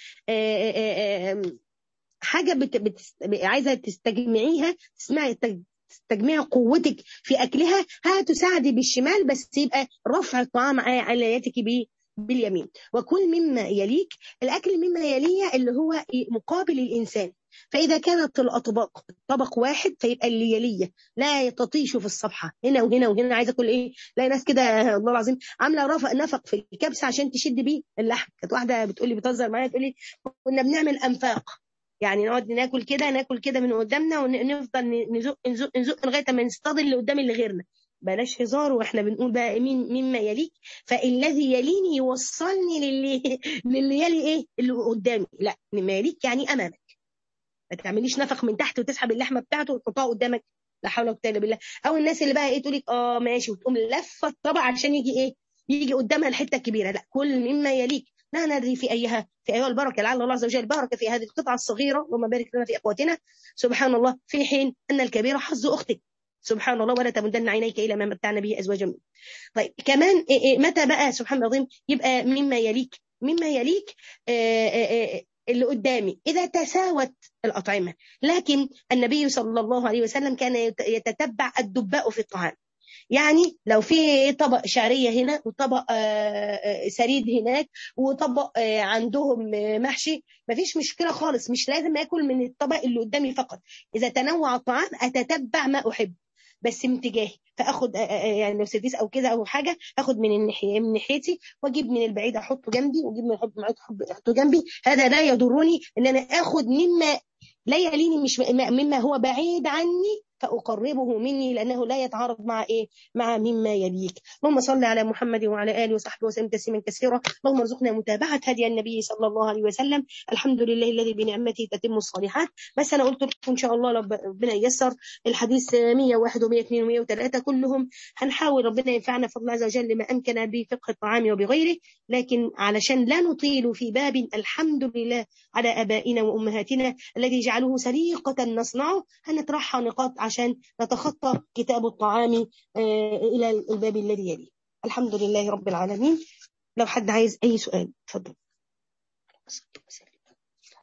Speaker 1: حاجه بت... بت... عايزه تستجمعيها تسمعي تستجمعي قوتك في اكلها هتساعدي بالشمال بس يبقى رفع الطعام على يدك باليمين وكل مما يليك الأكل مما يليه اللي هو مقابل الإنسان فإذا كانت الأطباق طبق واحد فيبقى اللي يليه لا تطيش في الصفحة هنا وهنا وهنا عايزة أكل إيه لا ناس كده الله العظيم عاملة رفق نفق في الكبسة عشان تشد بيه اللحم كانت واحدة بتقول لي بتهزر معايا تقول لي كنا بنعمل أنفاق يعني نقعد ناكل كده ناكل كده من قدامنا ونفضل نزق نزق نزق لغايه ما نصطاد اللي قدام اللي غيرنا بلاش هزار واحنا بنقول بقى مين مما يليك فالذي يليني يوصلني للي للي يلي ايه اللي قدامي لا مما يليك يعني امامك ما تعمليش نفخ من تحت وتسحب اللحمه بتاعته وتحطها قدامك لا حول ولا قوه الا بالله او الناس اللي بقى ايه تقول لك اه ماشي وتقوم لفه الطبق عشان يجي ايه يجي قدامها الحته الكبيره لا كل مما يليك لا ندري في ايها في ايها البركه لعل الله عز وجل بارك في هذه القطعه الصغيره وما بارك لنا في اخواتنا سبحان الله في حين ان الكبير حظ اختك سبحان الله ولا تمدن عينيك الى ما متعنا به ازواجا منه. طيب كمان متى بقى سبحان الله العظيم يبقى مما يليك مما يليك اللي قدامي إذا تساوت الأطعمة لكن النبي صلى الله عليه وسلم كان يتتبع الدباء في الطعام يعني لو في طبق شعرية هنا وطبق سريد هناك وطبق عندهم محشي مفيش مشكلة خالص مش لازم أكل من الطبق اللي قدامي فقط إذا تنوع الطعام أتتبع ما أحب بس من اتجاهي فاخد يعني لو سيرفيس او كده او حاجه اخد من الناحيه من ناحيتي واجيب من البعيد احطه جنبي واجيب من احط معاه احطه جنبي هذا لا يضرني ان انا اخد مما لا يليني مش مما هو بعيد عني فأقربه مني لأنه لا يتعارض مع إيه؟ مع مما يليك اللهم صل على محمد وعلى آله وصحبه وسلم تسليما كثيرا اللهم ارزقنا متابعة هدي النبي صلى الله عليه وسلم الحمد لله الذي بنعمته تتم الصالحات بس أنا قلت لكم إن شاء الله ربنا ييسر الحديث 101 و102 و103 كلهم هنحاول ربنا ينفعنا فضل عز وجل ما أمكن بفقه الطعام وبغيره لكن علشان لا نطيل في باب الحمد لله على آبائنا وأمهاتنا الذي جعلوه سليقة نصنعه هنطرحها نقاط عشان نتخطى كتاب الطعام إلى الباب الذي يليه الحمد لله رب العالمين لو حد عايز أي سؤال تفضل